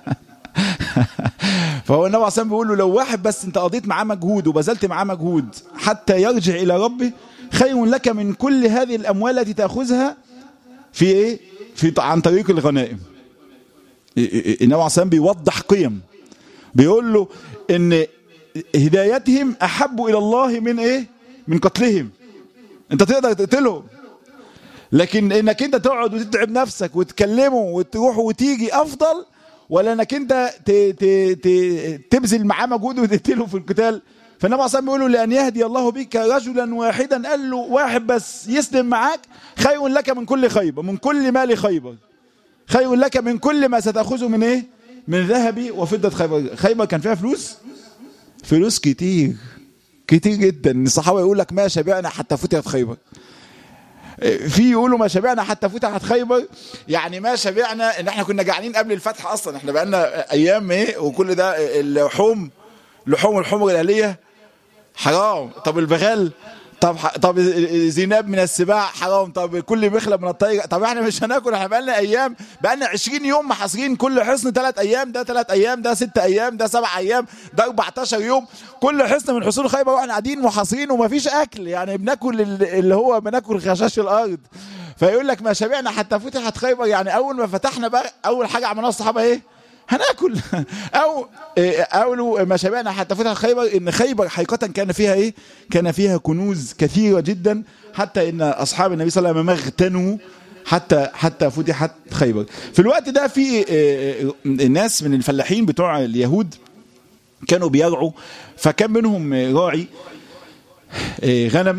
فهو النبي عليه بيقول له لو واحد بس انت قضيت معاه مجهود وبذلت معاه مجهود حتى يرجع الى ربه خير لك من كل هذه الاموال التي تاخذها في ايه في عن طريق الغنائم النبي عليه بيوضح قيم بيقول له ان هدايتهم احب الى الله من ايه من قتلهم انت تقدر تقتلهم لكن انك انت تقعد وتتعب نفسك وتكلمه وتروح وتيجي افضل ولا انك انت ت ت ت تبذل معاه مجهود وتقتله في القتال فالنبي عليه بيقول له لان يهدي الله بك رجلا واحدا قال له واحد بس يسلم معاك خير لك من كل خيبه من كل مال خيبر خير لك من كل ما ستاخذه من ايه من ذهب وفضه خيبر خيبر كان فيها فلوس فلوس كتير كتير جدا الصحابه يقول لك ما شبعنا حتى فتحت خيبر في يقولوا ما شبعنا حتى فتحت خيبر يعني ما شبعنا ان احنا كنا جعانين قبل الفتح اصلا احنا بقالنا ايام ايه وكل ده اللحوم لحوم الحمر الاهليه حرام طب البغال طب طب زيناب من السباع حرام طب كل مخلب من الطير طب احنا مش هناكل احنا بقالنا ايام بقالنا 20 يوم محاصرين كل حصن ثلاث ايام ده ثلاث ايام ده ست ايام ده سبع ايام ده 14 يوم كل حصن من حصول خيبر واحنا قاعدين محاصرين ومفيش اكل يعني بناكل اللي هو بناكل خشاش الارض فيقول لك ما شبعنا حتى فتحت خيبر يعني اول ما فتحنا بقى اول حاجه عملناها الصحابه ايه هناكل او اول ما شبعنا حتى فتح خيبر ان خيبر حقيقه كان فيها ايه كان فيها كنوز كثيره جدا حتى ان اصحاب النبي صلى الله عليه وسلم اغتنوا حتى حتى فتحت خيبر في الوقت ده في ناس من الفلاحين بتوع اليهود كانوا بيرعوا فكان منهم راعي غنم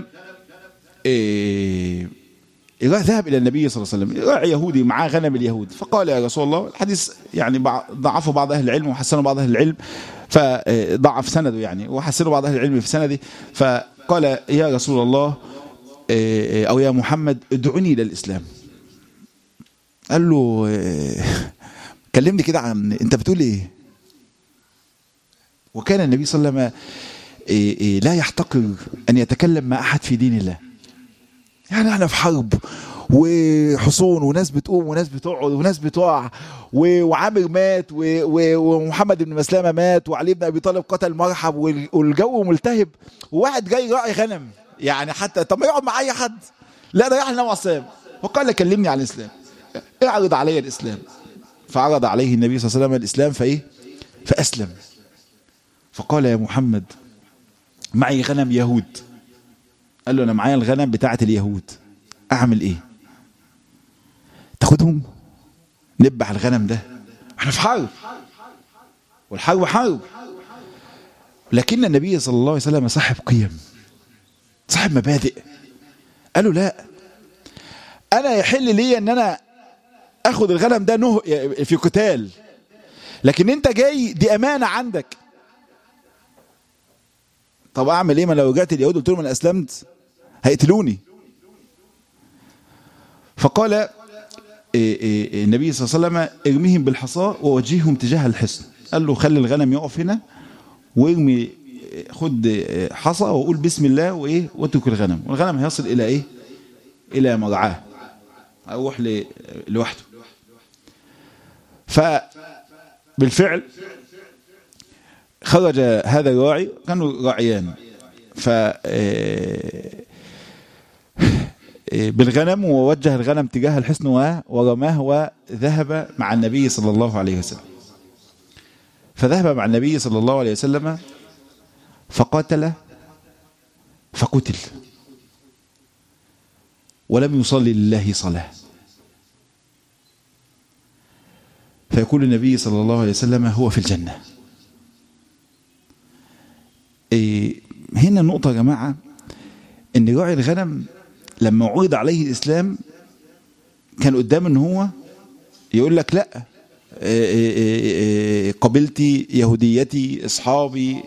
ذهب إلى النبي صلى الله عليه وسلم راعي يهودي معاه غنم اليهود فقال يا رسول الله الحديث يعني ضعفه بعض أهل العلم وحسنه بعض أهل العلم فضعف سنده يعني وحسنه بعض أهل العلم في سنده فقال يا رسول الله أو يا محمد ادعوني إلى الإسلام قال له كلمني كده عن أنت بتقول إيه وكان النبي صلى الله عليه وسلم لا يحتقر أن يتكلم مع أحد في دين الله يعني احنا في حرب وحصون وناس بتقوم وناس بتقعد وناس بتقع وعامر مات ومحمد بن مسلمه مات وعلي بن ابي طالب قتل مرحب والجو ملتهب وواحد جاي راعي غنم يعني حتى طب ما يقعد مع اي حد لا ده راح النبي عليه وقال كلمني عن الاسلام اعرض علي الاسلام فعرض عليه النبي صلى الله عليه وسلم الاسلام فايه فاسلم فقال يا محمد معي غنم يهود قال له انا معايا الغنم بتاعه اليهود اعمل ايه تاخدهم نذبح الغنم ده احنا في حرب والحرب حرب لكن النبي صلى الله عليه وسلم صاحب قيم صاحب مبادئ قالوا لا انا يحل لي ان انا اخد الغنم ده نه في قتال لكن انت جاي دي امانه عندك طب اعمل ايه ما لو رجعت اليهود قلت لهم انا اسلمت هيقتلوني فقال النبي صلى الله عليه وسلم ارميهم بالحصى ووجههم تجاه الحصن قال له خلي الغنم يقف هنا وارمي خد حصى وقول بسم الله وايه واترك الغنم والغنم هيصل الى ايه الى مرعاه اروح لوحده فبالفعل خرج هذا الراعي كانوا راعيان ف بالغنم ووجه الغنم تجاه الحصن ورماه وذهب مع النبي صلى الله عليه وسلم فذهب مع النبي صلى الله عليه وسلم فقاتل فقتل ولم يصلي لله صلاة فيقول النبي صلى الله عليه وسلم هو في الجنة إيه هنا النقطة يا جماعة ان راعي الغنم لما عرض عليه الإسلام كان قدام ان هو يقول لك لا قبيلتي يهوديتي اصحابي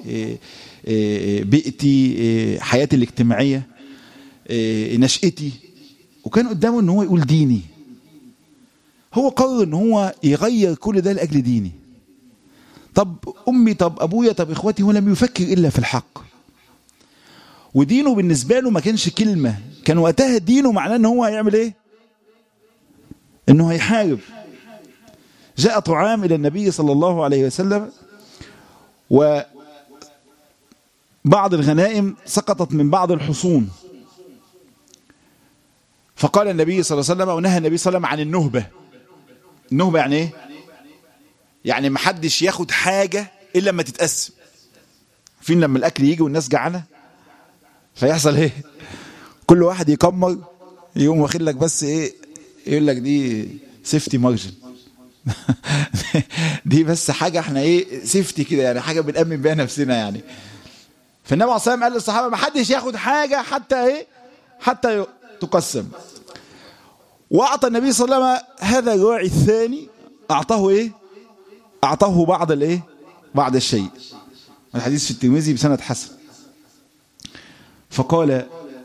بيئتي حياتي الاجتماعيه نشأتي وكان قدامه ان هو يقول ديني هو قرر ان هو يغير كل ده لاجل ديني طب امي طب ابويا طب اخواتي هو لم يفكر الا في الحق ودينه بالنسبه له ما كانش كلمه كان وقتها دينه معناه ان هو هيعمل ايه انه هيحارب جاء طعام الى النبي صلى الله عليه وسلم و بعض الغنائم سقطت من بعض الحصون فقال النبي صلى الله عليه وسلم ونهى النبي صلى الله عليه وسلم عن النهبة النهبة يعني ايه يعني ما حدش ياخد حاجة الا لما تتقسم فين لما الاكل يجي والناس جعانه فيحصل ايه كل واحد يكمر يقوم واخد لك بس ايه يقول لك دي سيفتي مارجن دي بس حاجة احنا ايه سيفتي كده يعني حاجة بنأمن بيها نفسنا يعني فالنبي عليه الصلاة قال للصحابة ما حدش ياخد حاجة حتى ايه حتى تقسم واعطى النبي صلى الله عليه وسلم هذا الراعي الثاني اعطاه ايه اعطاه بعض الايه بعض الشيء الحديث في الترمذي بسند حسن فقال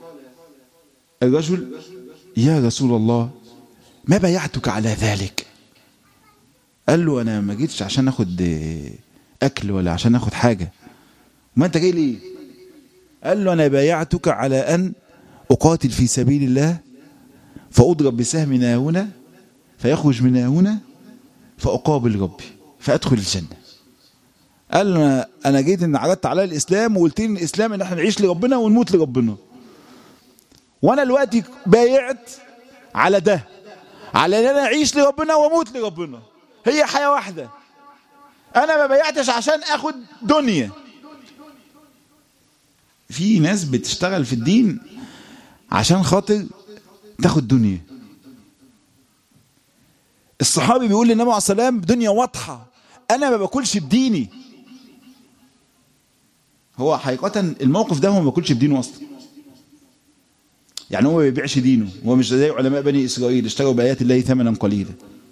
الرجل يا رسول الله ما بايعتك على ذلك قال له انا ما جيتش عشان اخد اكل ولا عشان اخد حاجة ما انت جاي ليه قال له انا بايعتك على ان اقاتل في سبيل الله فاضرب بسهم هنا فيخرج من هنا فاقابل ربي فادخل الجنة قال له انا جيت ان عرضت على الاسلام وقلت لي الاسلام ان احنا نعيش لربنا ونموت لربنا وانا دلوقتي بايعت على ده على ان انا اعيش لربنا واموت لربنا هي حياة واحدة انا ما بايعتش عشان اخد دنيا في ناس بتشتغل في الدين عشان خاطر تاخد دنيا الصحابي بيقول للنبي عليه الصلاه والسلام دنيا واضحه انا ما باكلش بديني هو حقيقة الموقف ده هو ما باكلش بدينه اصلا يعني هو ما بيبيعش دينه هو مش زي علماء بني اسرائيل اشتروا بايات الله ثمنا قليلا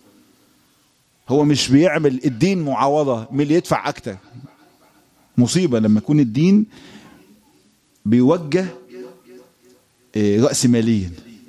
هو مش بيعمل الدين معاوضة من اللي يدفع اكتر مصيبة لما يكون الدين بيوجه رأس ماليا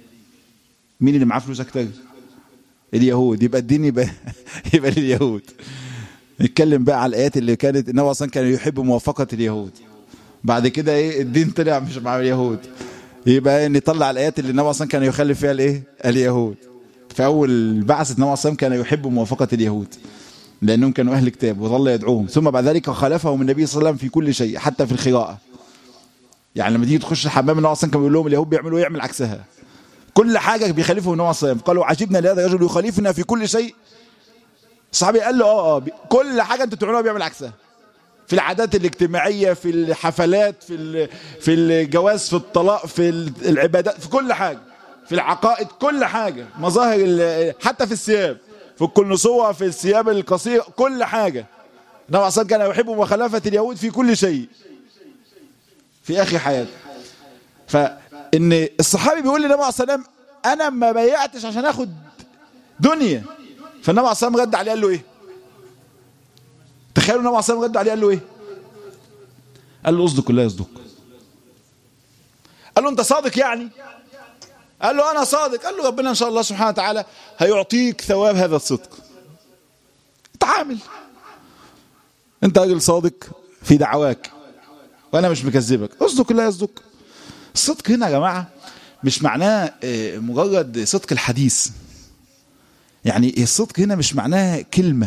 مين اللي معاه فلوس اكتر اليهود يبقى الدين يبقى يبقى لليهود نتكلم بقى على الايات اللي كانت النبي اصلا كان يحب موافقه اليهود بعد كده ايه الدين طلع مش مع اليهود يبقى نطلع الايات اللي النبي اصلا كان يخالف فيها الايه اليهود في اول بعثه النبي اصلا كان يحب موافقه اليهود لانهم كانوا اهل كتاب وظل يدعوهم ثم بعد ذلك خالفهم النبي صلى الله عليه وسلم في كل شيء حتى في القراءه يعني لما تيجي تخش الحمام النبي اصلا كان بيقول لهم اليهود بيعملوا يعمل عكسها كل حاجه بيخالفهم النبي صلى الله عليه وسلم قالوا عجبنا لهذا الرجل يخالفنا في كل شيء الصحابي قال له اه اه كل حاجه انتوا بتعملوها بيعمل عكسها في العادات الاجتماعيه في الحفلات في في الجواز في الطلاق في العبادات في كل حاجه في العقائد كل حاجه مظاهر حتى في الثياب في القلنسوه في الثياب القصيره كل حاجه النبي صلى كان يحب مخالفه اليهود في كل شيء في اخر حياته فان الصحابي بيقول للنبي عليه الصلاه والسلام انا ما بايعتش عشان اخد دنيا فالنبي عليه الصلاه والسلام رد عليه قال له ايه تخيلوا النبي عليه الصلاه والسلام رد عليه قال له ايه قال له اصدق الله يصدق قال له انت صادق يعني قال له انا صادق قال له ربنا ان شاء الله سبحانه وتعالى هيعطيك ثواب هذا الصدق تعامل انت راجل صادق في دعواك وانا مش مكذبك اصدق الله يصدق الصدق هنا يا جماعه مش معناه مجرد صدق الحديث يعني الصدق هنا مش معناه كلمة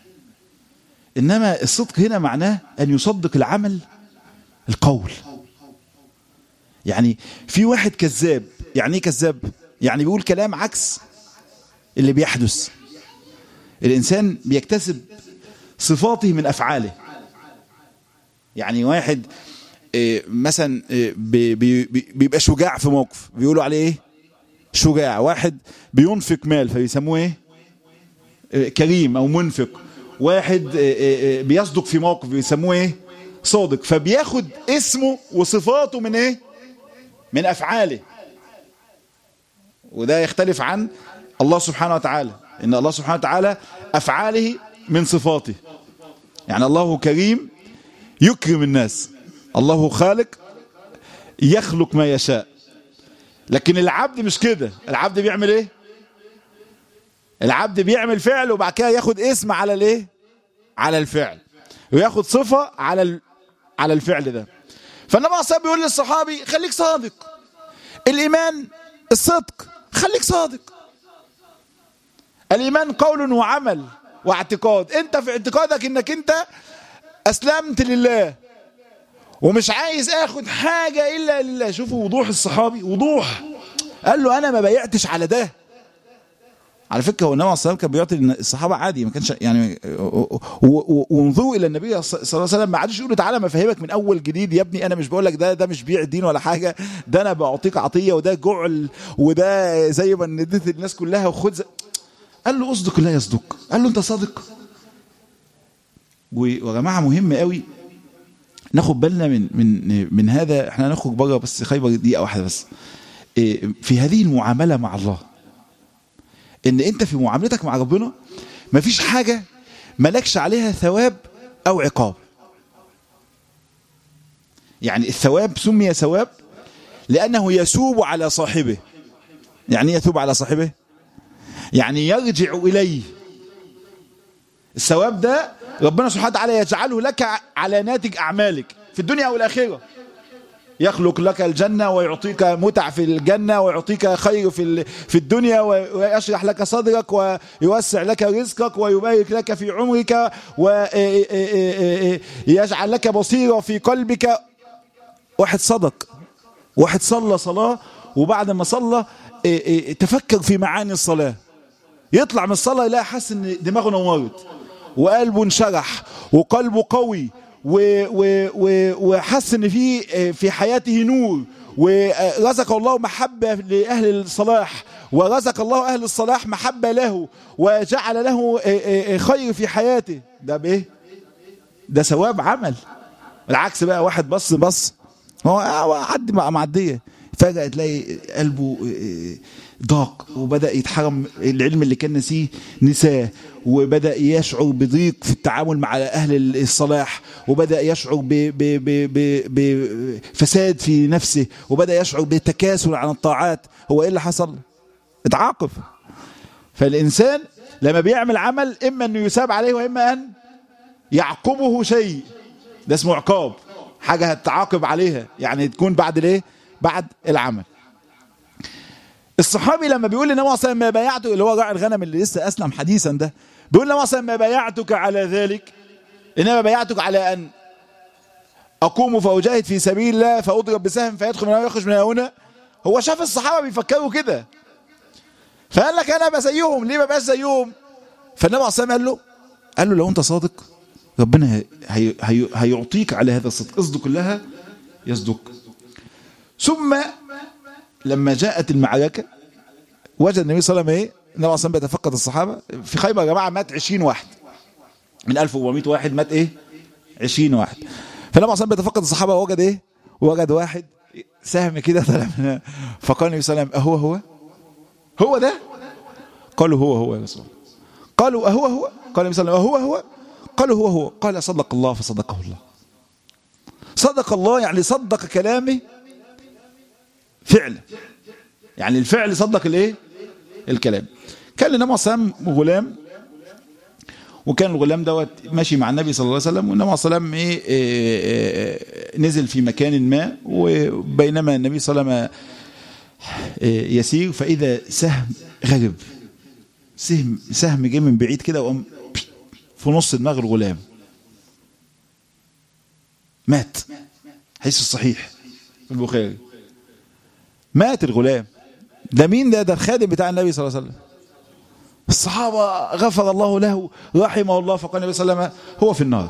إنما الصدق هنا معناه أن يصدق العمل القول يعني في واحد كذاب يعني ايه كذاب يعني بيقول كلام عكس اللي بيحدث الإنسان بيكتسب صفاته من أفعاله يعني واحد مثلا بيبقى شجاع في موقف بيقولوا عليه ايه شجاع واحد بينفق مال فبيسموه ايه كريم او منفق واحد بيصدق في موقف بيسموه ايه صادق فبياخد اسمه وصفاته من ايه من افعاله وده يختلف عن الله سبحانه وتعالى ان الله سبحانه وتعالى افعاله من صفاته يعني الله كريم يكرم الناس الله خالق يخلق ما يشاء لكن العبد مش كده العبد بيعمل ايه العبد بيعمل فعل وبعد كده ياخد اسم على الايه على الفعل وياخد صفة على ال... على الفعل ده فالنبي عليه الصلاه بيقول للصحابي خليك صادق الايمان الصدق خليك صادق الايمان قول وعمل واعتقاد انت في اعتقادك انك انت اسلمت لله ومش عايز اخد حاجة الا لله شوفوا وضوح الصحابي وضوح قال له انا ما بيعتش على ده على فكره هو النبي عليه الصلاه والسلام كان بيعطي الصحابه عادي ما كانش يعني وانظروا الى النبي صلى الله عليه وسلم ما عادش يقولوا تعالى ما افهمك من اول جديد يا ابني انا مش بقول لك ده ده مش بيع الدين ولا حاجه ده انا بعطيك عطيه وده جعل وده زي ما نديت الناس كلها وخد زي قال له اصدق لا يصدق قال له انت صادق ويا جماعه مهم قوي ناخد بالنا من من من هذا احنا هنخرج بره بس خيبر دقيقه واحده بس في هذه المعامله مع الله ان انت في معاملتك مع ربنا مفيش حاجه مالكش عليها ثواب او عقاب يعني الثواب سمي ثواب لانه يثوب على صاحبه يعني يثوب على صاحبه يعني يرجع اليه الثواب ده ربنا سبحانه وتعالى يجعله لك على ناتج أعمالك في الدنيا والآخرة يخلق لك الجنة ويعطيك متع في الجنة ويعطيك خير في في الدنيا ويشرح لك صدرك ويوسع لك رزقك ويبارك لك في عمرك ويجعل لك بصيرة في قلبك واحد صدق واحد صلى صلاة وبعد ما صلى تفكر في معاني الصلاة يطلع من الصلاة يلاقي حاسس ان دماغه نورت وقلبه انشرح وقلبه قوي وحس ان في في حياته نور ورزق الله محبة لأهل الصلاح ورزق الله أهل الصلاح محبة له وجعل له خير في حياته ده بإيه ده ثواب عمل العكس بقى واحد بص بص هو عدي معدية فجأة تلاقي قلبه ضاق وبدأ يتحرم العلم اللي كان نسيه نساه وبدأ يشعر بضيق في التعامل مع أهل الصلاح وبدأ يشعر بفساد في نفسه وبدأ يشعر بتكاسل عن الطاعات هو إيه اللي حصل اتعاقب فالإنسان لما بيعمل عمل إما أنه يساب عليه وإما أن يعقبه شيء ده اسمه عقاب حاجة هتعاقب عليها يعني تكون بعد الايه بعد العمل الصحابي لما بيقول للنبي صلى الله عليه وسلم ما بايعته اللي هو راعي الغنم اللي لسه اسلم حديثا ده بيقول للنبي صلى الله عليه وسلم ما بايعتك على ذلك انما بايعتك على ان اقوم فاجاهد في سبيل الله فاضرب بسهم فيدخل من هنا ويخرج من هنا هو شاف الصحابه بيفكروا كده فقال لك انا بزيهم ليه ما بقاش زيهم فالنبي عليه الصلاه والسلام قال له قال له لو انت صادق ربنا هي هي هيعطيك على هذا الصدق اصدق لها يصدق ثم لما جاءت المعركة وجد النبي صلى الله عليه وسلم ايه النبي صلى الله بيتفقد الصحابة في خيبر يا جماعة مات 20 واحد من 1400 واحد مات ايه 20 واحد فالنبي صلى الله بيتفقد الصحابة وجد ايه وجد واحد سهم كده طلع من فقال النبي صلى الله عليه وسلم اهو هو هو ده قالوا هو هو يا رسول الله قالوا اهو هو قال النبي صلى الله عليه وسلم اهو هو قالوا هو هو قال صدق الله فصدقه الله صدق الله يعني صدق كلامه فعلا يعني الفعل صدق الايه الكلام كان لنا صلى غلام وكان الغلام دوت ماشي مع النبي صلى الله عليه وسلم والنبي صلى الله عليه وسلم إيه, إيه نزل في مكان ما وبينما النبي صلى الله عليه وسلم إيه يسير فإذا سهم غرب سهم سهم جه من بعيد كده وقام في نص دماغ الغلام مات حيث الصحيح في البخاري مات الغلام ده مين ده ده الخادم بتاع النبي صلى الله عليه وسلم الصحابة غفر الله له رحمه الله فقال النبي صلى الله عليه وسلم هو في النار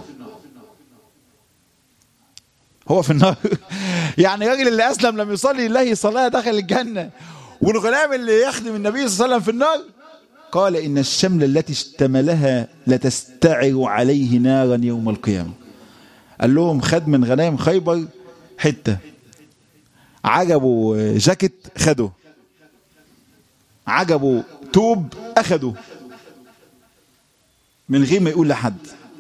هو في النار يعني الراجل اللي أسلم لم يصلي لله صلاة دخل الجنة والغلام اللي يخدم النبي صلى الله عليه وسلم في النار قال إن الشمل التي اشتملها لتستعر عليه نارا يوم القيامة قال لهم خد من غنائم خيبر حتة عجبوا جاكيت خده عجبوا توب أخده من غير ما يقول لحد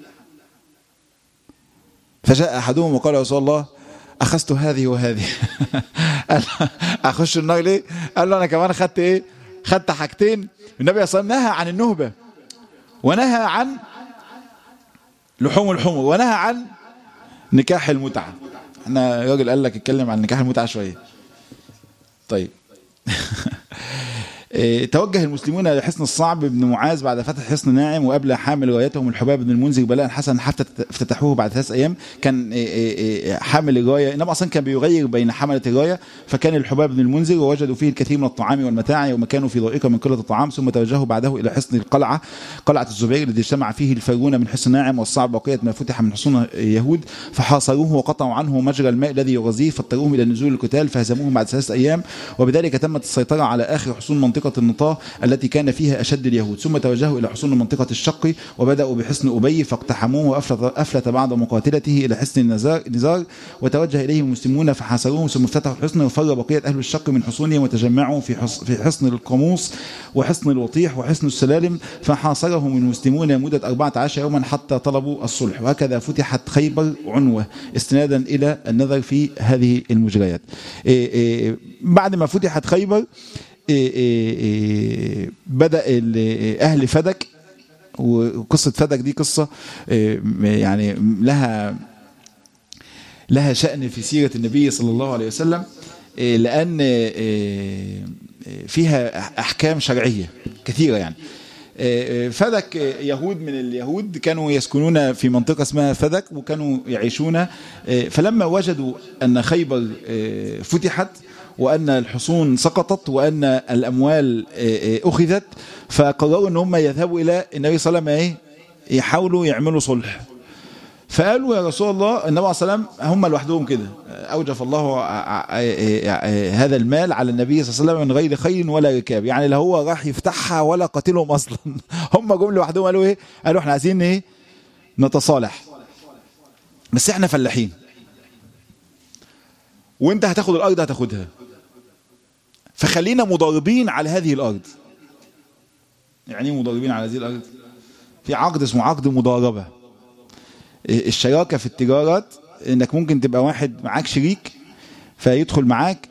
فجاء أحدهم وقال يا رسول الله أخذت هذه وهذه قال أخش النار ليه قال له أنا كمان خدت إيه خدت حاجتين النبي صلى الله عليه وسلم نهى عن النهبة ونهى عن لحوم الحمر ونهى عن نكاح المتعة احنا راجل قال لك اتكلم عن نكاح المتعة شوية طيب توجه المسلمون لحصن الصعب بن معاذ بعد فتح حصن ناعم وقبل حامل رايتهم الحباب بن المنذر بلاء حسن حتى افتتحوه بعد ثلاث ايام كان حامل الرايه انما اصلا كان بيغير بين حمله الرايه فكان الحباب بن المنذر ووجدوا فيه الكثير من الطعام والمتاع وما كانوا في ضائقه من قله الطعام ثم توجهوا بعده الى حصن القلعه قلعه الزبير الذي اجتمع فيه الفارون من حصن ناعم والصعب بقيه ما فتح من حصون يهود فحاصروه وقطعوا عنه مجرى الماء الذي يغذيه فاضطروهم الى نزول القتال فهزموهم بعد ثلاث ايام وبذلك تمت السيطره على اخر حصون منطقه النطاه التي كان فيها أشد اليهود ثم توجهوا إلى حصون منطقة الشق وبدأوا بحصن أبي فاقتحموه وأفلت بعض مقاتلته إلى حصن النزار وتوجه إليه المسلمون فحاصروهم ثم افتتحوا الحصن وفر بقية أهل الشق من حصونهم وتجمعوا في في حصن القاموس وحصن الوطيح وحصن السلالم فحاصرهم المسلمون لمدة 14 يوما حتى طلبوا الصلح وهكذا فتحت خيبر عنوة استنادا إلى النظر في هذه المجريات بعد ما فتحت خيبر إيه إيه إيه بدأ أهل فدك وقصة فدك دي قصة يعني لها لها شأن في سيرة النبي صلى الله عليه وسلم لأن فيها أحكام شرعية كثيرة يعني فدك يهود من اليهود كانوا يسكنون في منطقة اسمها فدك وكانوا يعيشون فلما وجدوا أن خيبر فتحت وأن الحصون سقطت وأن الأموال أخذت فقرروا أن هم يذهبوا إلى النبي صلى الله عليه وسلم يحاولوا يعملوا صلح فقالوا يا رسول الله النبي صلى الله عليه وسلم هم لوحدهم كده أوجف الله هذا المال على النبي صلى الله عليه وسلم من غير خير ولا ركاب يعني لا هو راح يفتحها ولا قتلهم أصلا هم جم لوحدهم قالوا إيه قالوا احنا عايزين إيه نتصالح بس احنا فلاحين وانت هتاخد الأرض هتاخدها فخلينا مضاربين على هذه الأرض يعني ايه مضاربين على هذه الأرض في عقد اسمه عقد مضاربة الشراكة في التجارات انك ممكن تبقى واحد معاك شريك فيدخل معاك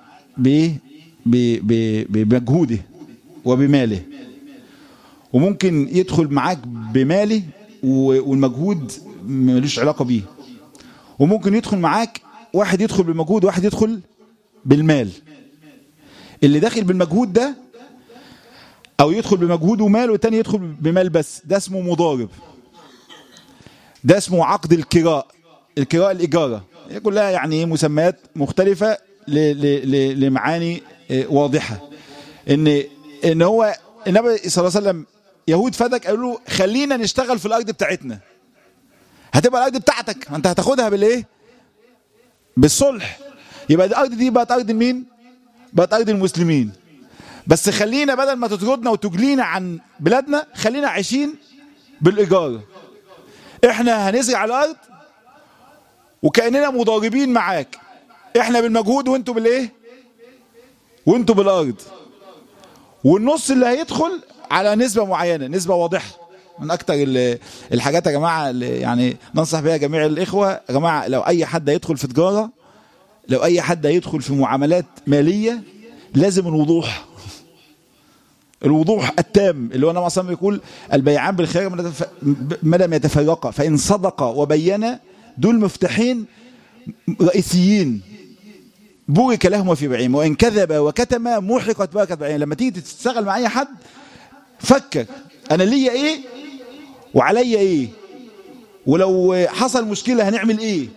بمجهوده وبماله وممكن يدخل معاك بماله والمجهود ملوش علاقة بيه وممكن يدخل معاك واحد يدخل بالمجهود وواحد يدخل بالمال اللي داخل بالمجهود ده او يدخل بمجهود ومال والتاني يدخل بمال بس ده اسمه مضارب ده اسمه عقد الكراء الكراء الإجارة هي كلها يعني مسميات مختلفة لمعاني واضحة ان ان هو النبي صلى الله عليه وسلم يهود فدك قالوا له خلينا نشتغل في الارض بتاعتنا هتبقى الارض بتاعتك انت هتاخدها بالايه بالصلح يبقى الارض دي بقت ارض مين بقت ارض المسلمين بس خلينا بدل ما تطردنا وتجلينا عن بلادنا خلينا عايشين بالايجار احنا هنزرع الارض وكاننا مضاربين معاك احنا بالمجهود وانتوا بالايه وانتوا بالارض والنص اللي هيدخل على نسبه معينه نسبه واضحه من اكتر الحاجات يا جماعه اللي يعني ننصح بها جميع الاخوه يا جماعه لو اي حد هيدخل في تجاره لو اي حد هيدخل في معاملات ماليه لازم الوضوح الوضوح التام اللي هو انا اصلا بيقول البيعان بالخير ما لم يتفرقا فان صدقا وبينا دول مفتاحين رئيسيين بورك لهما في بعيم وان كذب وكتم محقت بركه بعيم لما تيجي تشتغل مع اي حد فكر انا ليا ايه وعليا ايه ولو حصل مشكله هنعمل ايه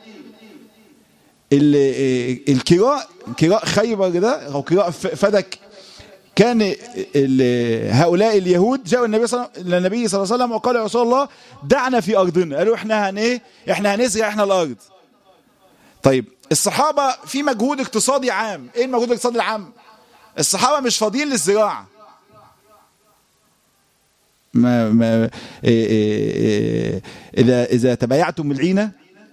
الكراء كراء خيبر ده او كراء فدك كان هؤلاء اليهود جاءوا النبي صلى النبي صلى الله عليه وسلم وقالوا يا رسول الله دعنا في ارضنا قالوا احنا هن ايه احنا هنزرع احنا الارض طيب الصحابه في مجهود اقتصادي عام ايه المجهود الاقتصادي العام الصحابه مش فاضيين للزراعه ما ما إيه إيه اذا اذا تبايعتم العينه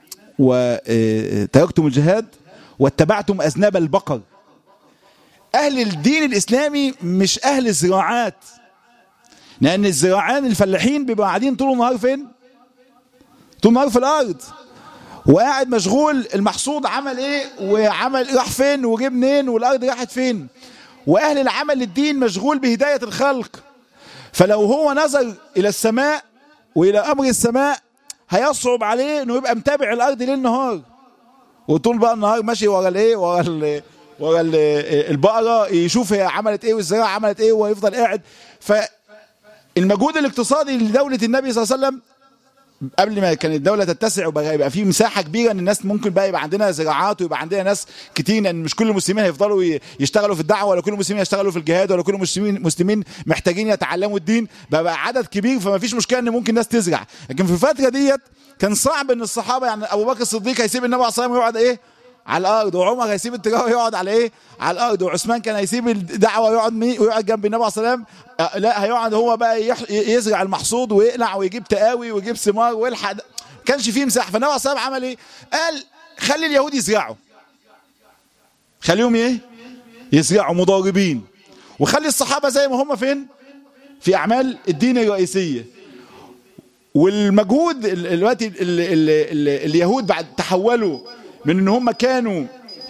وتركتم الجهاد واتبعتم اذناب البقر اهل الدين الاسلامي مش اهل الزراعات لان الزراعان الفلاحين بيبقوا قاعدين طول النهار فين طول النهار في الارض وقاعد مشغول المحصود عمل ايه وعمل راح فين وجه منين والارض راحت فين واهل العمل للدين مشغول بهدايه الخلق فلو هو نظر الى السماء والى امر السماء هيصعب عليه انه يبقى متابع الارض ليل نهار وطول بقى النهار ماشي ورا الايه ورا ال ورا ال البقره يشوف هي عملت ايه والزراعه عملت ايه ويفضل قاعد فالمجهود الاقتصادي لدوله النبي صلى الله عليه وسلم قبل ما كانت الدولة تتسع وبقى يبقى في مساحة كبيرة ان الناس ممكن بقى يبقى عندنا زراعات ويبقى عندنا ناس كتير لان مش كل المسلمين هيفضلوا يشتغلوا في الدعوة ولا كل المسلمين يشتغلوا في الجهاد ولا كل المسلمين مسلمين محتاجين يتعلموا الدين بقى, بقى عدد كبير فما فيش مشكلة ان ممكن ناس تزرع لكن في الفترة ديت كان صعب ان الصحابة يعني ابو بكر الصديق هيسيب النبي عليه الصلاة والسلام يقعد ايه على الارض وعمر هيسيب التجاره يقعد على ايه على الارض وعثمان كان هيسيب الدعوه ويقعد مين ويقعد جنب النبي عليه الصلاه والسلام لا هيقعد هو بقى يح... يزرع المحصود ويقلع ويجيب تقاوي ويجيب ثمار ويلحق كانش فيه مساحه فالنبي عليه الصلاه والسلام عمل ايه قال خلي اليهود يزرعوا خليهم ايه يزرعوا مضاربين وخلي الصحابه زي ما هم فين في اعمال الدين الرئيسيه والمجهود دلوقتي اليهود بعد تحولوا من ان هم كانوا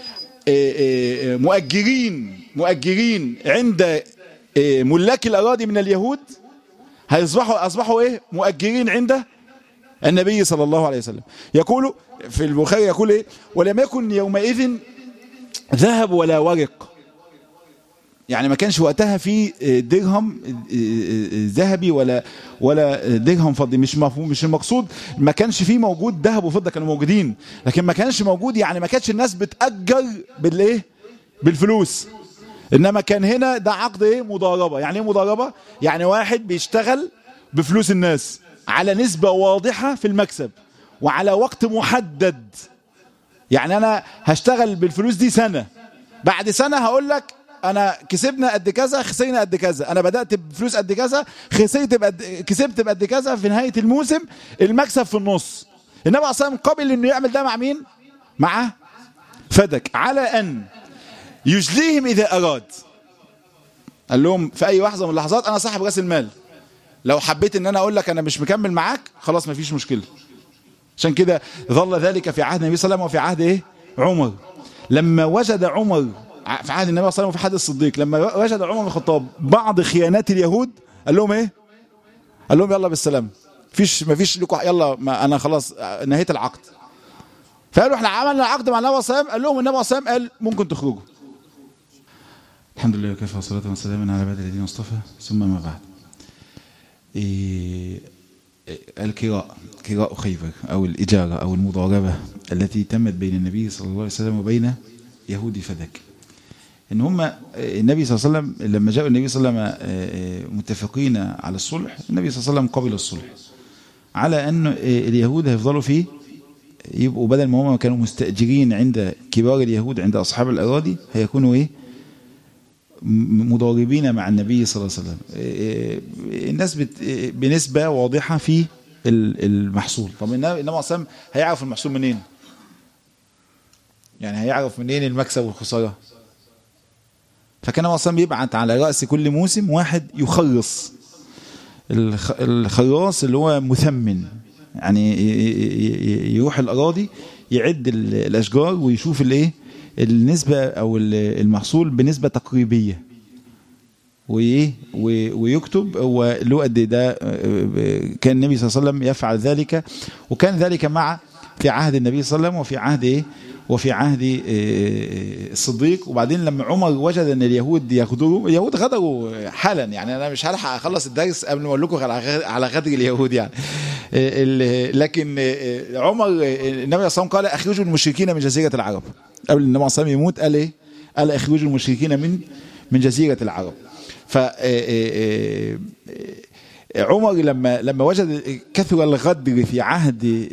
مؤجرين مؤجرين عند ملاك الاراضي من اليهود هيصبحوا اصبحوا ايه مؤجرين عند النبي صلى الله عليه وسلم يقول في البخاري يقول ايه ولم يكن يومئذ ذهب ولا ورق يعني ما كانش وقتها في درهم ذهبي ولا ولا درهم فضي مش مفهوم مش المقصود ما كانش فيه موجود ذهب وفضه كانوا موجودين لكن ما كانش موجود يعني ما كانتش الناس بتأجر بالايه بالفلوس انما كان هنا ده عقد ايه مضاربه يعني ايه مضاربه يعني واحد بيشتغل بفلوس الناس على نسبه واضحه في المكسب وعلى وقت محدد يعني انا هشتغل بالفلوس دي سنه بعد سنه هقول لك انا كسبنا قد كذا خسرنا قد كذا انا بدات بفلوس قد كذا خسرت بقد كسبت بقد كذا في نهايه الموسم المكسب في النص النبي عليه الصلاه والسلام قبل انه يعمل ده مع مين مع فدك على ان يجليهم اذا اراد قال لهم في اي لحظه من اللحظات انا صاحب راس المال لو حبيت ان انا اقول لك انا مش مكمل معاك خلاص مفيش مشكله عشان كده ظل ذلك في عهد النبي صلى الله عليه وسلم وفي عهد ايه عمر لما وجد عمر في عهد النبي صلى الله عليه وسلم وفي عهد الصديق لما وجد عمر بن الخطاب بعض خيانات اليهود قال لهم ايه قال لهم يلا بالسلام فيش مفيش لكم يلا ما انا خلاص نهيت العقد فقالوا احنا عملنا عقد مع النبي صلى الله عليه وسلم قال لهم النبي صلى الله عليه وسلم قال ممكن تخرجوا الحمد لله وكفى والصلاة والسلام على عباد الذين اصطفى ثم ما بعد إيه الكراء كراء خيبر أو الإجارة أو المضاربة التي تمت بين النبي صلى الله عليه وسلم وبين يهود فدك ان هم النبي صلى الله عليه وسلم لما جاء النبي صلى الله عليه وسلم متفقين على الصلح النبي صلى الله عليه وسلم قبل الصلح على ان اليهود هيفضلوا فيه يبقوا بدل ما هم كانوا مستأجرين عند كبار اليهود عند أصحاب الأراضي هيكونوا إيه مضاربين مع النبي صلى الله عليه وسلم الناس بنسبة واضحة في المحصول طب النبي صلى الله عليه وسلم هيعرف المحصول منين يعني هيعرف منين المكسب والخسارة فكان النبي صلى الله عليه وسلم يبعت على رأس كل موسم واحد يخلص الخراص اللي هو مثمن يعني يروح الأراضي يعد الأشجار ويشوف الايه النسبة أو المحصول بنسبة تقريبية وإيه ويكتب هو له قد ده كان النبي صلى الله عليه وسلم يفعل ذلك وكان ذلك مع في عهد النبي صلى الله عليه وسلم وفي عهد إيه وفي عهد الصديق وبعدين لما عمر وجد ان اليهود يغدروا اليهود غدروا حالا يعني انا مش هلحق اخلص الدرس قبل ما اقول لكم على غدر اليهود يعني لكن عمر النبي صلى الله عليه وسلم قال اخرجوا المشركين من جزيره العرب قبل النبي صلى الله عليه وسلم يموت قال ايه قال اخرجوا المشركين من من جزيره العرب ف عمر لما لما وجد كثر الغدر في عهد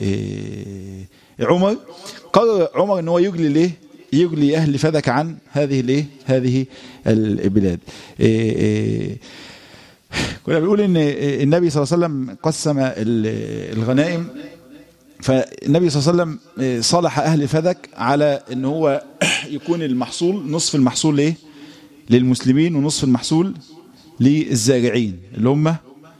عمر قرر عمر ان هو يجلي ليه يجلي اهل فدك عن هذه الايه هذه البلاد كنا بنقول ان النبي صلى الله عليه وسلم قسم الغنائم فالنبي صلى الله عليه وسلم صالح اهل فدك على ان هو يكون المحصول نصف المحصول ايه للمسلمين ونصف المحصول للزارعين اللي هم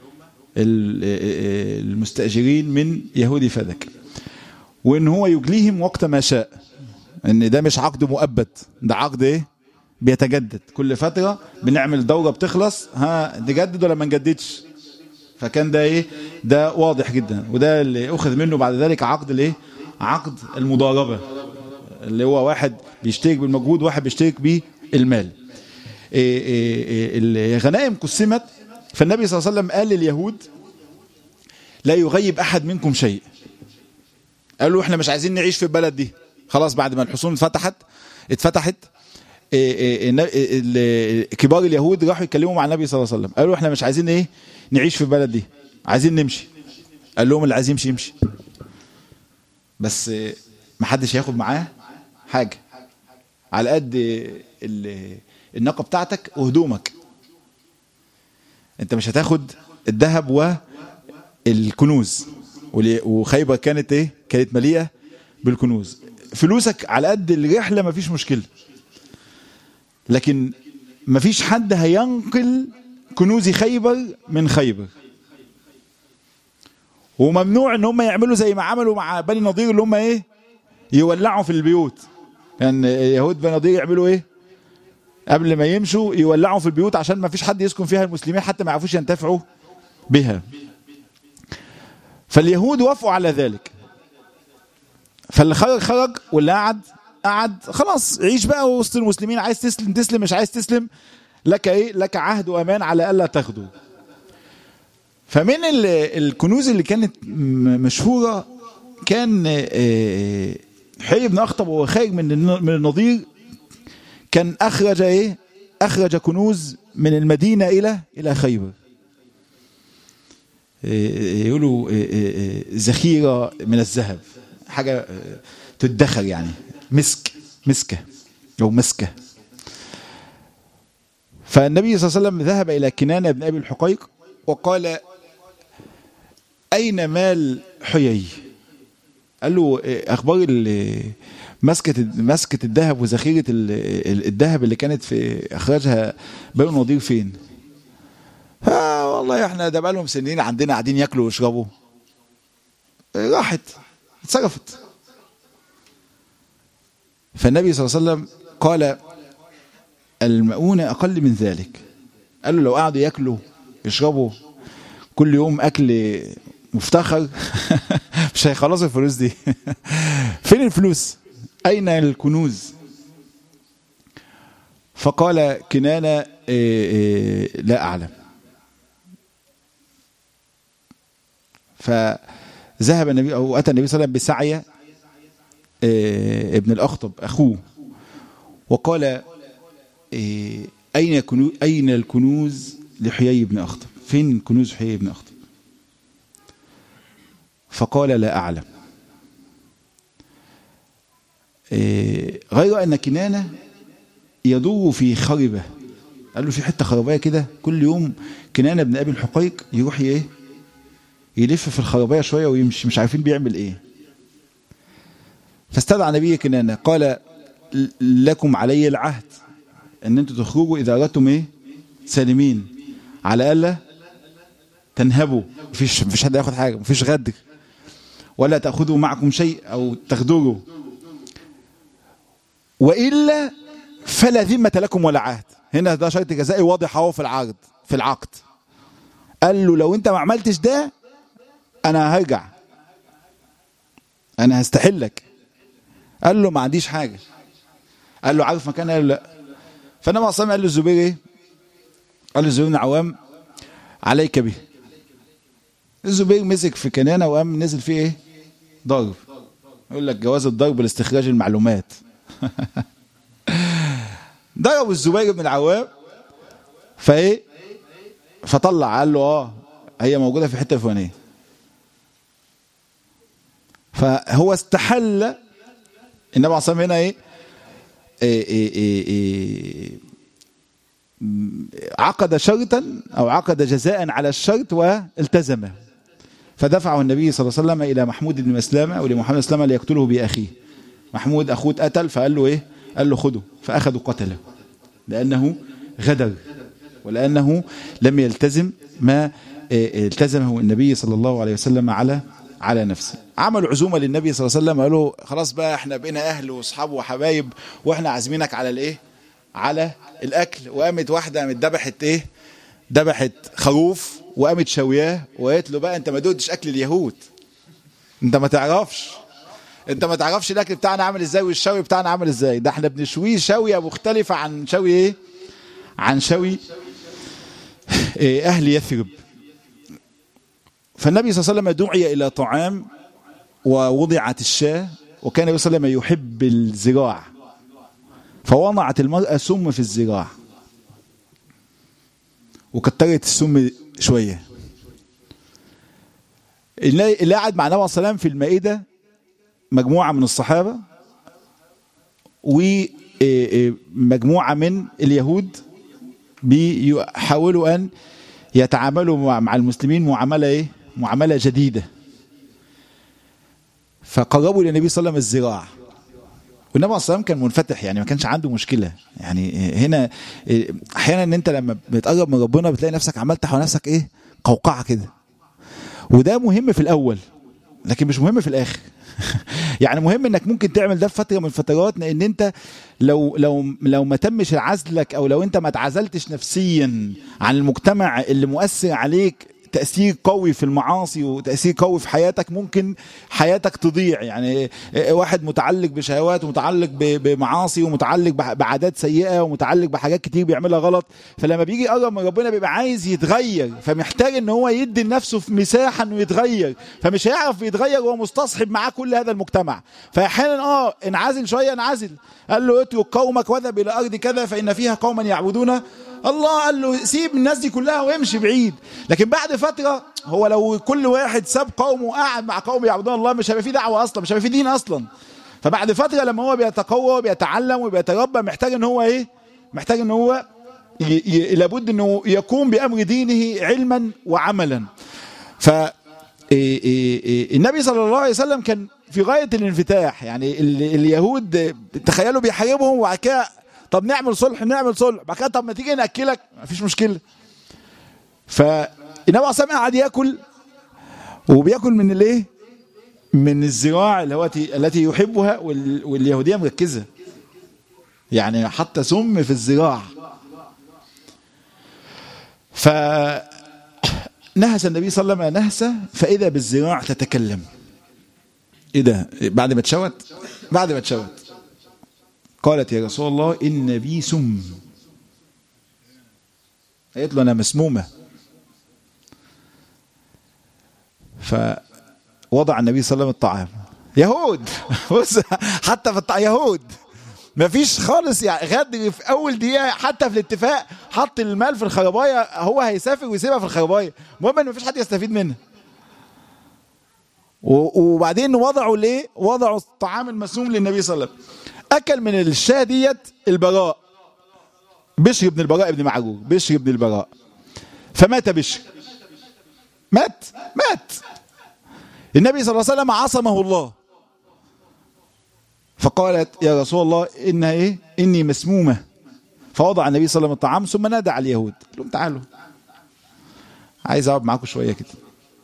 المستاجرين من يهودي فدك وان هو يجليهم وقت ما شاء ان ده مش عقد مؤبد ده عقد ايه بيتجدد كل فترة بنعمل دورة بتخلص ها نجدد ولا ما نجددش فكان ده ايه ده واضح جدا وده اللي اخذ منه بعد ذلك عقد الايه عقد المضاربة اللي هو واحد بيشترك بالمجهود واحد بيشترك بالمال إيه إيه إيه الغنائم قسمت فالنبي صلى الله عليه وسلم قال لليهود لا يغيب احد منكم شيء قالوا احنا مش عايزين نعيش في البلد دي خلاص بعد ما الحصون اتفتحت اتفتحت كبار اليهود راحوا يتكلموا مع النبي صلى الله عليه وسلم قالوا احنا مش عايزين ايه نعيش في البلد دي عايزين نمشي قال لهم اللي عايز يمشي يمشي بس ما حدش هياخد معاه حاجه على قد الناقه بتاعتك وهدومك انت مش هتاخد الذهب والكنوز وخيبر كانت ايه كانت مليئه بالكنوز فلوسك على قد الرحله مفيش مشكله لكن مفيش حد هينقل كنوز خيبر من خيبر وممنوع ان هم يعملوا زي ما عملوا مع بني نضير اللي هم ايه يولعوا في البيوت يعني يهود بني نضير يعملوا ايه قبل ما يمشوا يولعوا في البيوت عشان ما فيش حد يسكن فيها المسلمين حتى ما يعرفوش ينتفعوا بها فاليهود وافقوا على ذلك فاللي خرج خرج واللي قعد قعد خلاص عيش بقى وسط المسلمين عايز تسلم تسلم مش عايز تسلم لك ايه لك عهد وامان على الا تاخده فمن الكنوز اللي كانت مشهوره كان حي بن اخطب وهو خارج من من النضير كان اخرج ايه اخرج كنوز من المدينه الى الى خيبر يقولوا ذخيره من الذهب حاجه تدخر يعني مسك مسكه او مسكه فالنبي صلى الله عليه وسلم ذهب الى كنانه بن ابي الحقيق وقال اين مال حيي قال له اخبار مسكه مسكه الذهب وذخيره الذهب اللي كانت في اخراجها بنو النضير فين آه والله احنا ده بقالهم سنين عندنا قاعدين ياكلوا ويشربوا راحت اتصرفت فالنبي صلى الله عليه وسلم قال المؤونة أقل من ذلك قال له لو قعدوا ياكلوا يشربوا كل يوم أكل مفتخر مش هيخلصوا الفلوس دي فين الفلوس أين الكنوز فقال كنانة إيه إيه لا أعلم فذهب النبي أو أتى النبي صلى الله عليه وسلم بسعية إيه ابن الأخطب أخوه وقال أين كنوز أين الكنوز لحيي بن أخطب فين كنوز حيي بن أخطب فقال لا أعلم غير أن كنانة يدور في خربة قال له في حتة خرباية كده كل يوم كنانة بن أبي الحقيق يروح ايه يلف في الخرباية شوية ويمشي مش عارفين بيعمل ايه فاستدعى نبي كنانة قال لكم علي العهد ان انتوا تخرجوا اذا اردتم ايه سالمين على الا تنهبوا مفيش مفيش حد ياخد حاجه مفيش غدر ولا تاخذوا معكم شيء او تغدروا والا فلا ذمه لكم ولا عهد هنا ده شرط جزائي واضح اهو في العقد في العقد قال له لو انت ما عملتش ده انا هرجع انا هستحلك قال له ما عنديش حاجه قال له عارف مكان قال له لا فالنبي عليه قال للزبير ايه قال للزبير بن عوام عليك به الزبير مسك في كنانه وقام نزل فيه ايه ضرب يقول لك جواز الضرب لاستخراج المعلومات ضرب الزبير بن العوام فايه فطلع قال له اه هي موجوده في الحته الفلانيه فهو استحل النبي عليه الصلاه هنا ايه إيه إيه إيه إيه عقد شرطا او عقد جزاء على الشرط والتزمه فدفعه النبي صلى الله عليه وسلم الى محمود بن مسلمه او لمحمد مسلمه ليقتله باخيه محمود اخوه اتقتل فقال له ايه قال له خده فاخذوا قتله لانه غدر ولانه لم يلتزم ما التزمه النبي صلى الله عليه وسلم على على نفسه عملوا عزومه للنبي صلى الله عليه وسلم قالوا خلاص بقى احنا بقينا اهل واصحاب وحبايب واحنا عازمينك على الايه على الاكل وقامت واحده قامت ذبحت ايه ذبحت خروف وقامت شوياه وقالت له بقى انت ما دقتش اكل اليهود انت ما تعرفش انت ما تعرفش الاكل بتاعنا عامل ازاي والشوي بتاعنا عامل ازاي ده احنا بنشويه شويه مختلفه عن شوي ايه عن شوي إيه اهل يثرب فالنبي صلى الله عليه وسلم دعي الى طعام ووضعت الشاه وكان النبي صلى الله عليه وسلم يحب الزراع فوضعت المرأة سم في الزراع وكترت السم شوية اللي قاعد مع النبي صلى الله عليه وسلم في المائدة مجموعة من الصحابة ومجموعة من اليهود بيحاولوا أن يتعاملوا مع المسلمين معاملة إيه؟ معاملة جديدة فقربوا للنبي صلى الله عليه وسلم الزراع والنبي صلى الله عليه وسلم كان منفتح يعني ما كانش عنده مشكله يعني هنا احيانا ان انت لما بتقرب من ربنا بتلاقي نفسك عملت حول نفسك ايه قوقعه كده وده مهم في الاول لكن مش مهم في الاخر يعني مهم انك ممكن تعمل ده في فتره من الفترات لان انت لو لو لو ما تمش عزلك او لو انت ما اتعزلتش نفسيا عن المجتمع اللي مؤثر عليك تأثير قوي في المعاصي وتأثير قوي في حياتك ممكن حياتك تضيع يعني واحد متعلق بشهوات ومتعلق بمعاصي ومتعلق بعادات سيئة ومتعلق بحاجات كتير بيعملها غلط فلما بيجي يقرب من ربنا بيبقى عايز يتغير فمحتاج ان هو يدي لنفسه في مساحة انه يتغير فمش هيعرف يتغير وهو مستصحب معاه كل هذا المجتمع فاحيانا اه انعزل شوية انعزل قال له اترك قومك واذهب الى ارض كذا فان فيها قوما يعبدون الله قال له سيب الناس دي كلها وامشي بعيد لكن بعد فترة هو لو كل واحد ساب قومه وقعد مع قوم يعبدون الله مش هيبقى فيه دعوة أصلا مش هيبقى فيه دين أصلا فبعد فترة لما هو بيتقوى وبيتعلم وبيتربى محتاج ان هو ايه محتاج ان هو لابد انه يقوم بأمر دينه علما وعملا ف النبي صلى الله عليه وسلم كان في غاية الانفتاح يعني اليهود تخيلوا بيحاربهم وبعد كده طب نعمل صلح نعمل صلح بعد كده طب ما تيجي ناكلك مفيش مشكله فالنبي عليه الصلاه قعد ياكل وبياكل من الايه من الزراع التي التي يحبها واليهوديه مركزه يعني حتى سم في الزراع ف نهس النبي صلى الله عليه وسلم نهسه فاذا بالزراع تتكلم ايه ده بعد ما اتشوت بعد ما اتشوت قالت يا رسول الله إن بي سم قالت له أنا مسمومة فوضع النبي صلى الله عليه وسلم الطعام يهود بص حتى في الطعام يهود ما فيش خالص يعني غد في اول دقيقه حتى في الاتفاق حط المال في الخربايه هو هيسافر ويسيبها في الخربايه المهم ان ما فيش حد يستفيد منها وبعدين وضعوا ليه وضعوا الطعام المسموم للنبي صلى الله عليه وسلم اكل من الشاه ديت البراء بشر بن البراء بن معرور بشر بن البراء فمات بشر مات مات النبي صلى الله عليه وسلم عصمه الله فقالت يا رسول الله انها ايه اني مسمومه فوضع النبي صلى الله عليه وسلم الطعام ثم نادى على اليهود قال لهم تعالوا عايز اقعد معاكم شويه كده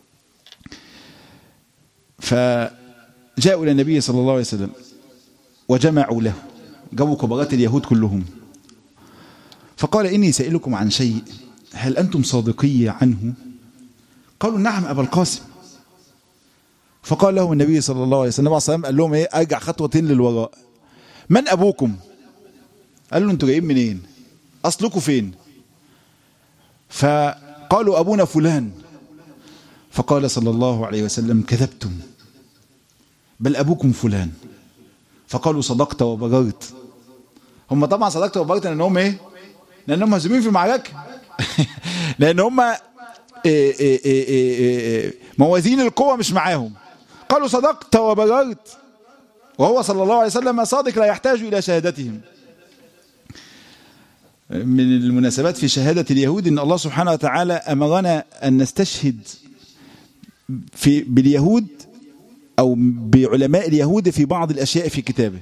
فجاءوا الى النبي صلى الله عليه وسلم وجمعوا له جابوا كبارات اليهود كلهم فقال إني سائلكم عن شيء هل أنتم صادقي عنه قالوا نعم أبا القاسم فقال لهم النبي صلى الله عليه وسلم عليه قال لهم ايه ارجع خطوتين للوراء من ابوكم قال له انتوا جايين منين اصلكم فين فقالوا ابونا فلان فقال صلى الله عليه وسلم كذبتم بل ابوكم فلان فقالوا صدقت وبررت هم طبعا صدقت وبررت لانهم ايه لانهم مهزومين في المعركه لان هم إيه إيه إيه موازين القوة مش معاهم قالوا صدقت وبررت وهو صلى الله عليه وسلم صادق لا يحتاج إلى شهادتهم من المناسبات في شهادة اليهود إن الله سبحانه وتعالى أمرنا أن نستشهد في باليهود أو بعلماء اليهود في بعض الأشياء في كتابه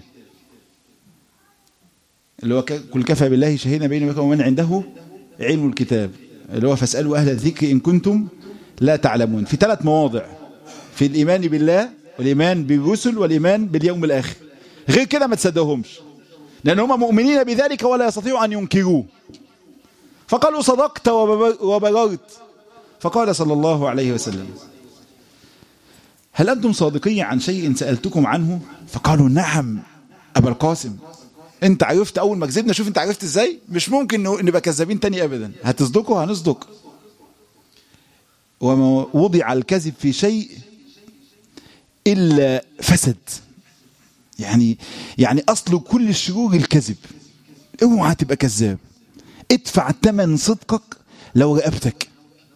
اللي هو كل كفى بالله شهيدا بيني ومن عنده علم الكتاب اللي هو فاسألوا أهل الذكر إن كنتم لا تعلمون في ثلاث مواضع في الإيمان بالله والإيمان بالرسل والإيمان باليوم الآخر غير كده ما تصدقهمش لأن هم مؤمنين بذلك ولا يستطيعوا أن ينكروه فقالوا صدقت وبررت فقال صلى الله عليه وسلم هل أنتم صادقين عن شيء سألتكم عنه فقالوا نعم أبا القاسم انت عرفت اول ما كذبنا شوف انت عرفت ازاي مش ممكن نبقى كذابين تاني ابدا هتصدقوا هنصدق وما وضع الكذب في شيء الا فسد يعني يعني اصل كل الشرور الكذب اوعى تبقى كذاب ادفع ثمن صدقك لو رقبتك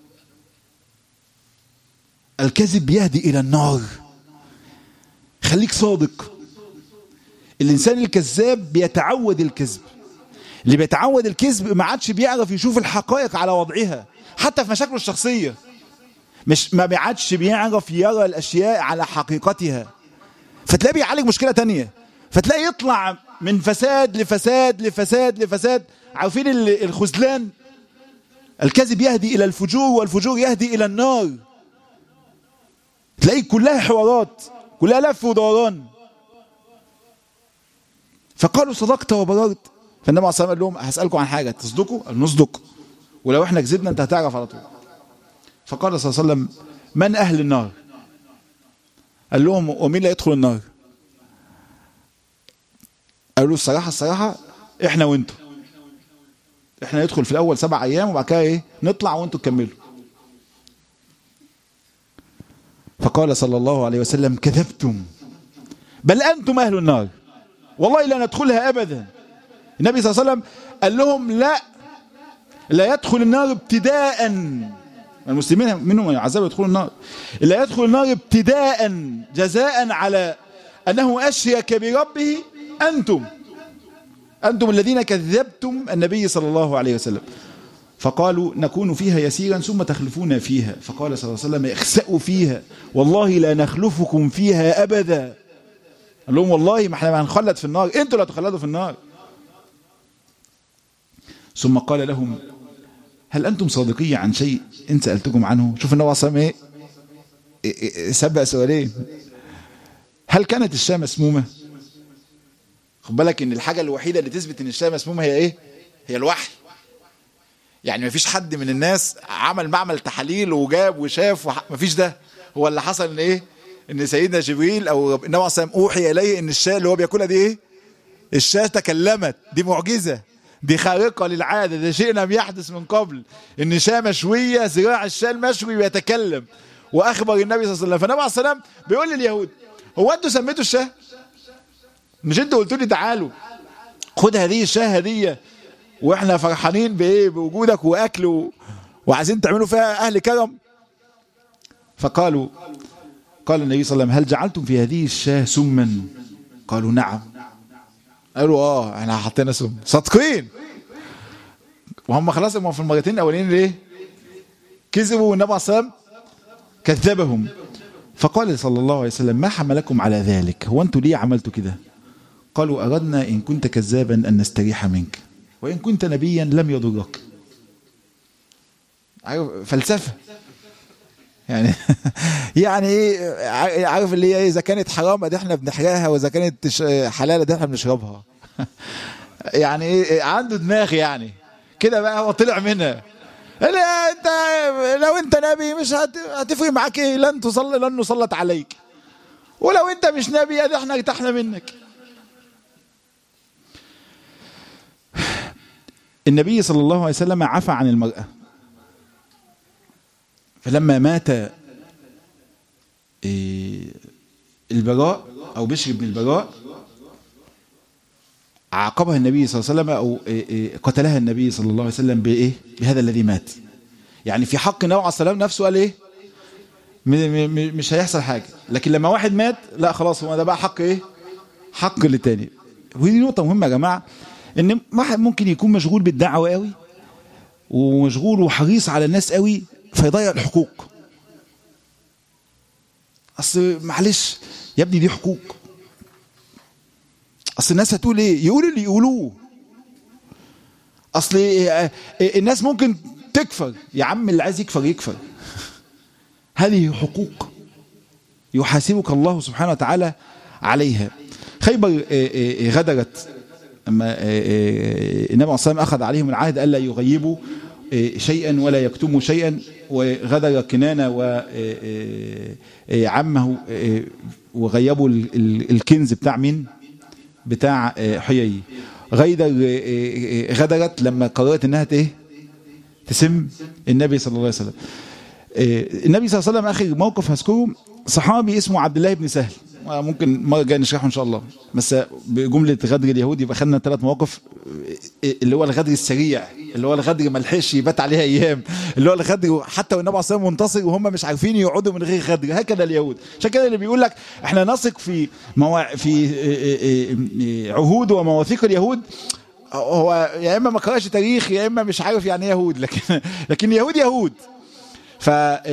الكذب يهدي الى النار خليك صادق الانسان الكذاب بيتعود الكذب اللي بيتعود الكذب ما عادش بيعرف يشوف الحقائق على وضعها حتى في مشاكله الشخصيه مش ما بيعادش بيعرف يرى الاشياء على حقيقتها فتلاقيه بيعالج مشكله تانية فتلاقي يطلع من فساد لفساد لفساد لفساد عارفين الخذلان الكذب يهدي الى الفجور والفجور يهدي الى النار تلاقيه كلها حوارات كلها لف ودوران فقالوا صدقت وبررت فالنبي عليه الصلاه والسلام قال لهم هسالكم عن حاجه تصدقوا؟ قال نصدق ولو احنا كذبنا انت هتعرف على طول فقال صلى الله عليه وسلم من اهل النار؟ قال لهم ومين اللي يدخل النار؟ قالوا الصراحه الصراحه احنا وانتوا احنا ندخل في الاول سبع ايام وبعد كده ايه نطلع وانتوا تكملوا فقال صلى الله عليه وسلم كذبتم بل انتم اهل النار والله لا ندخلها ابدا النبي صلى الله عليه وسلم قال لهم لا لا يدخل النار ابتداء المسلمين منهم يعذبوا يدخلوا النار لا يدخل النار ابتداء جزاء على انه اشرك بربه انتم انتم الذين كذبتم النبي صلى الله عليه وسلم فقالوا نكون فيها يسيرا ثم تخلفون فيها فقال صلى الله عليه وسلم اخسأوا فيها والله لا نخلفكم فيها ابدا قال لهم والله ما احنا هنخلد في النار انتوا اللي هتخلدوا في النار ثم قال لهم هل انتم صادقين عن شيء ان سالتكم عنه شوف النبي صلى الله عليه وسلم ايه سبق سؤالين هل كانت الشاة مسمومة خد بالك ان الحاجة الوحيدة اللي تثبت ان الشاة مسمومة هي ايه هي الوحي يعني مفيش حد من الناس عمل معمل تحاليل وجاب وشاف وح... مفيش ده هو اللي حصل ان ايه ان سيدنا جبريل او النبي عليه الصلاه اوحي اليه ان الشاة اللي هو بياكلها دي ايه الشاة تكلمت دي معجزة دي خارقة للعادة ده شيء لم يحدث من قبل ان شاة مشوية ذراع الشاة المشوي بيتكلم واخبر النبي صلى الله عليه وسلم فالنبي عليه السلام بيقول لليهود هو انتوا سميتوا الشاه مش انتوا قلتوا لي تعالوا خد هذه الشاه هديه واحنا فرحانين بايه بوجودك واكل و... وعايزين تعملوا فيها اهل كرم فقالوا قال النبي صلى الله عليه وسلم هل جعلتم في هذه الشاه سما قالوا نعم قالوا اه احنا حطينا سم صادقين وهم خلاص هم في المرتين الاولين ليه كذبوا والنبي عليه الصلاه والسلام كذبهم فقال صلى الله عليه وسلم ما حملكم على ذلك هو انتوا ليه عملتوا كده قالوا أردنا إن كنت كذابا أن نستريح منك وإن كنت نبيا لم يضرك عارف فلسفة يعني يعني ايه عارف اللي هي ايه اذا كانت حرام دي احنا بنحرقها واذا كانت حلال دي احنا بنشربها يعني ايه عنده دماغ يعني كده بقى هو طلع منها لا انت لو انت نبي مش هتفرق معاك ايه لن تصلي لن نسلط عليك ولو انت مش نبي ادي احنا ارتحنا منك النبي صلى الله عليه وسلم عفى عن المرأة فلما مات البراء او بشر بن البراء عاقبها النبي صلى الله عليه وسلم او قتلها النبي صلى الله عليه وسلم بايه بهذا الذي مات يعني في حق النبي عليه السلام نفسه قال ايه مش هيحصل حاجه لكن لما واحد مات لا خلاص هو ده بقى حق ايه حق للتاني ودي نقطه مهمه يا جماعه ان واحد ممكن يكون مشغول بالدعوه قوي ومشغول وحريص على الناس قوي فيضيع الحقوق اصل معلش يا ابني دي حقوق اصل الناس هتقول ايه يقول اللي يقولوه اصل الناس ممكن تكفر يا عم اللي عايز يكفر يكفر هذه حقوق يحاسبك الله سبحانه وتعالى عليها خيبر غدرت لما النبي عليه الصلاه اخذ عليهم العهد الا يغيبوا شيئا ولا يكتموا شيئا وغدر كنانه وعمه وغيبوا الكنز بتاع مين بتاع حيي غيدر غدرت لما قررت انها ايه تسم النبي صلى الله عليه وسلم النبي صلى الله عليه وسلم اخر موقف هذكره صحابي اسمه عبد الله بن سهل ممكن مره جايه نشرحه ان شاء الله بس بجمله غدر اليهود يبقى خدنا ثلاث مواقف اللي هو الغدر السريع اللي هو الغدر ما لحقش يبات عليها ايام اللي هو الغدر حتى والنبي عليه الصلاه منتصر وهم مش عارفين يقعدوا من غير غدر هكذا اليهود عشان كده اللي بيقول لك احنا نثق في مواع... في عهود ومواثيق اليهود هو يا اما ما قراش تاريخ يا اما مش عارف يعني ايه يهود لكن لكن يهود يهود ف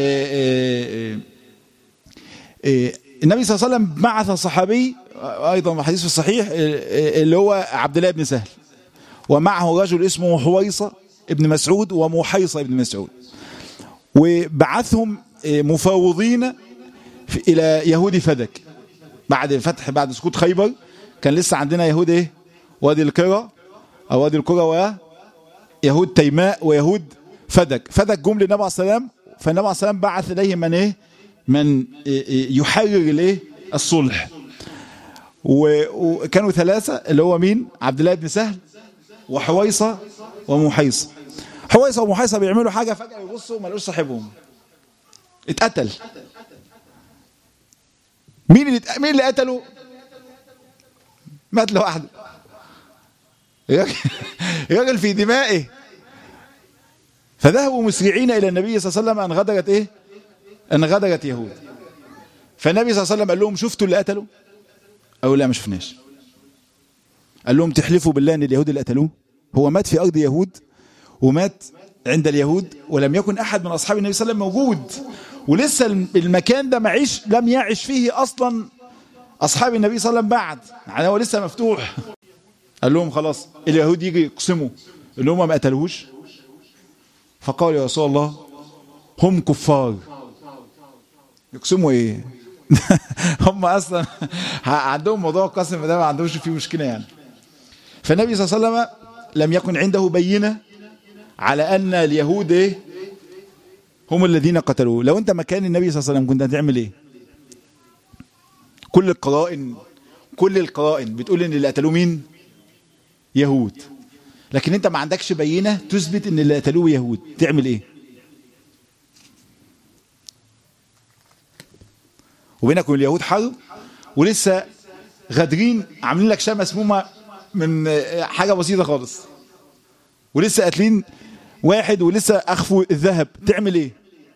النبي صلى الله عليه وسلم بعث صحابي ايضا حديث في الصحيح اللي هو عبد الله بن سهل ومعه رجل اسمه حويصه ابن مسعود ومحيصه ابن مسعود وبعثهم مفاوضين الى يهود فدك بعد فتح بعد سقوط خيبر كان لسه عندنا يهود ايه وادي القرى او وادي القرى ويهود تيماء ويهود فدك فدك جم للنبي عليه السلام فالنبي عليه السلام بعث اليهم من ايه من يحرر الايه الصلح وكانوا ثلاثة اللي هو مين عبد الله بن سهل وحويصة ومحيصة حويصة ومحيصة بيعملوا حاجة فجأة يبصوا ما لقوش صاحبهم اتقتل مين اللي مين اللي قتله مات لوحده الراجل في دمائه فذهبوا مسرعين الى النبي صلى الله عليه وسلم ان غدرت ايه ان غدرت يهود فالنبي صلى الله عليه وسلم قال لهم شفتوا اللي قتلوا او لا ما شفناش قال لهم تحلفوا بالله ان اليهود اللي قتلوه هو مات في ارض يهود ومات عند اليهود ولم يكن احد من اصحاب النبي صلى الله عليه وسلم موجود ولسه المكان ده معيش لم يعش فيه اصلا اصحاب النبي صلى الله عليه وسلم بعد يعني هو لسه مفتوح قال لهم خلاص اليهود يجي يقسموا اللي هم ما قتلوش فقال يا رسول الله هم كفار يقسموا ايه هم اصلا عندهم موضوع القسم ده ما عندهمش فيه مشكله يعني فالنبي صلى الله عليه وسلم لم يكن عنده بينه على ان اليهود ايه هم الذين قتلوه لو انت مكان النبي صلى الله عليه وسلم كنت هتعمل ايه كل القرائن كل القرائن بتقول ان اللي قتلوه مين يهود لكن انت ما عندكش بينه تثبت ان اللي قتلوه يهود تعمل ايه وبينك وبين اليهود حرب ولسه غادرين عاملين لك شام مسمومه من حاجه بسيطه خالص ولسه قاتلين واحد ولسه اخفوا الذهب تعمل ايه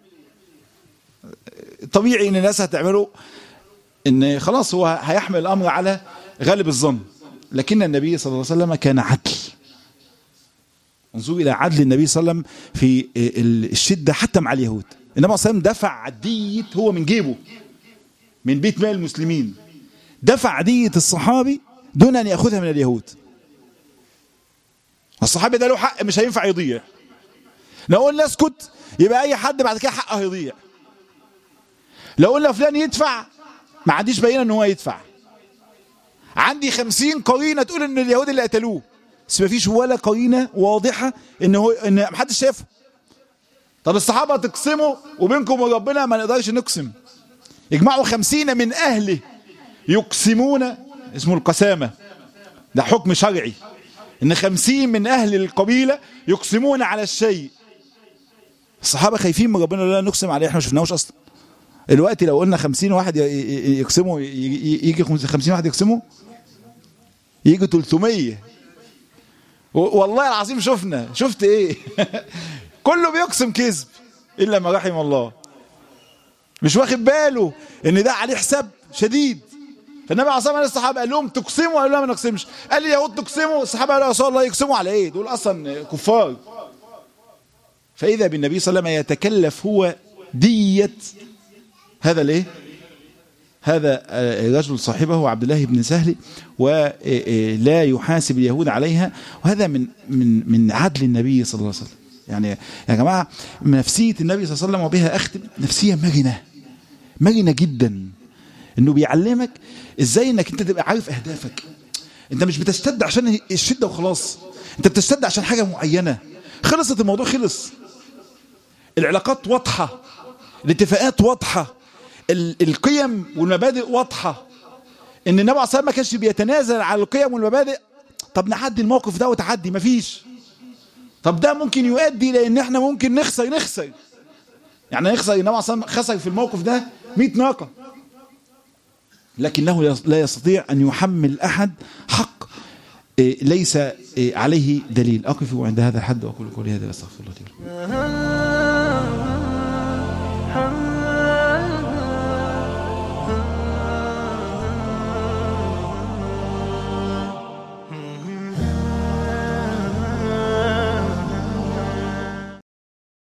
طبيعي ان الناس هتعمله ان خلاص هو هيحمل الامر على غالب الظن لكن النبي صلى الله عليه وسلم كان عدل انظروا الى عدل النبي صلى الله عليه وسلم في الشده حتى مع اليهود النبي صلى الله عليه وسلم دفع عديه هو من جيبه من بيت مال المسلمين دفع عديه الصحابي دون ان ياخذها من اليهود الصحابي ده له حق مش هينفع يضيع لو قلنا اسكت يبقى اي حد بعد كده حقه هيضيع لو قلنا فلان يدفع ما عنديش بينه ان هو يدفع عندي خمسين قرينة تقول ان اليهود اللي قتلوه بس ما فيش ولا قرينة واضحة ان هو ان محدش شافه طب الصحابة تقسموا وبينكم وربنا ما نقدرش نقسم يجمعوا خمسين من اهله يقسمون اسمه القسامة ده حكم شرعي ان خمسين من اهل القبيلة يقسمون على الشيء الصحابة خايفين من ربنا لا نقسم عليه احنا ما شفناهوش اصلا دلوقتي لو قلنا خمسين واحد يقسموا يجي خمسين واحد يقسموا يجي 300 والله العظيم شفنا شفت ايه كله بيقسم كذب الا ما رحم الله مش واخد باله ان ده عليه حساب شديد فالنبي عليه الصلاه والسلام الصحابه قال لهم تقسموا قالوا لا ما نقسمش قال لي اليهود تقسموا الصحابه قالوا يا رسول الله يقسموا على ايه دول اصلا كفار فاذا بالنبي صلى الله عليه وسلم يتكلف هو ديه هذا الايه هذا الرجل صاحبه عبد الله بن سهل ولا يحاسب اليهود عليها وهذا من من من عدل النبي صلى الله عليه وسلم يعني يا جماعه نفسيه النبي صلى الله عليه وسلم وبها اختم نفسيه مرنه مرنه جدا انه بيعلمك ازاي انك انت تبقى عارف اهدافك انت مش بتشتد عشان الشده وخلاص انت بتشتد عشان حاجه معينه خلصت الموضوع خلص العلاقات واضحه الاتفاقات واضحه ال- القيم والمبادئ واضحه ان النبي عليه الصلاه والسلام ما كانش بيتنازل على القيم والمبادئ طب نعدي الموقف ده وتعدي مفيش طب ده ممكن يؤدي لان احنا ممكن نخسر نخسر يعني نخسر النبي عليه الصلاه والسلام خسر في الموقف ده 100 ناقه لكنه يس- لا يستطيع ان يحمل احد حق إيه، ليس إيه، عليه دليل اقف عند هذا الحد واقول قولي هذا واستغفر الله لي ولكم. Ah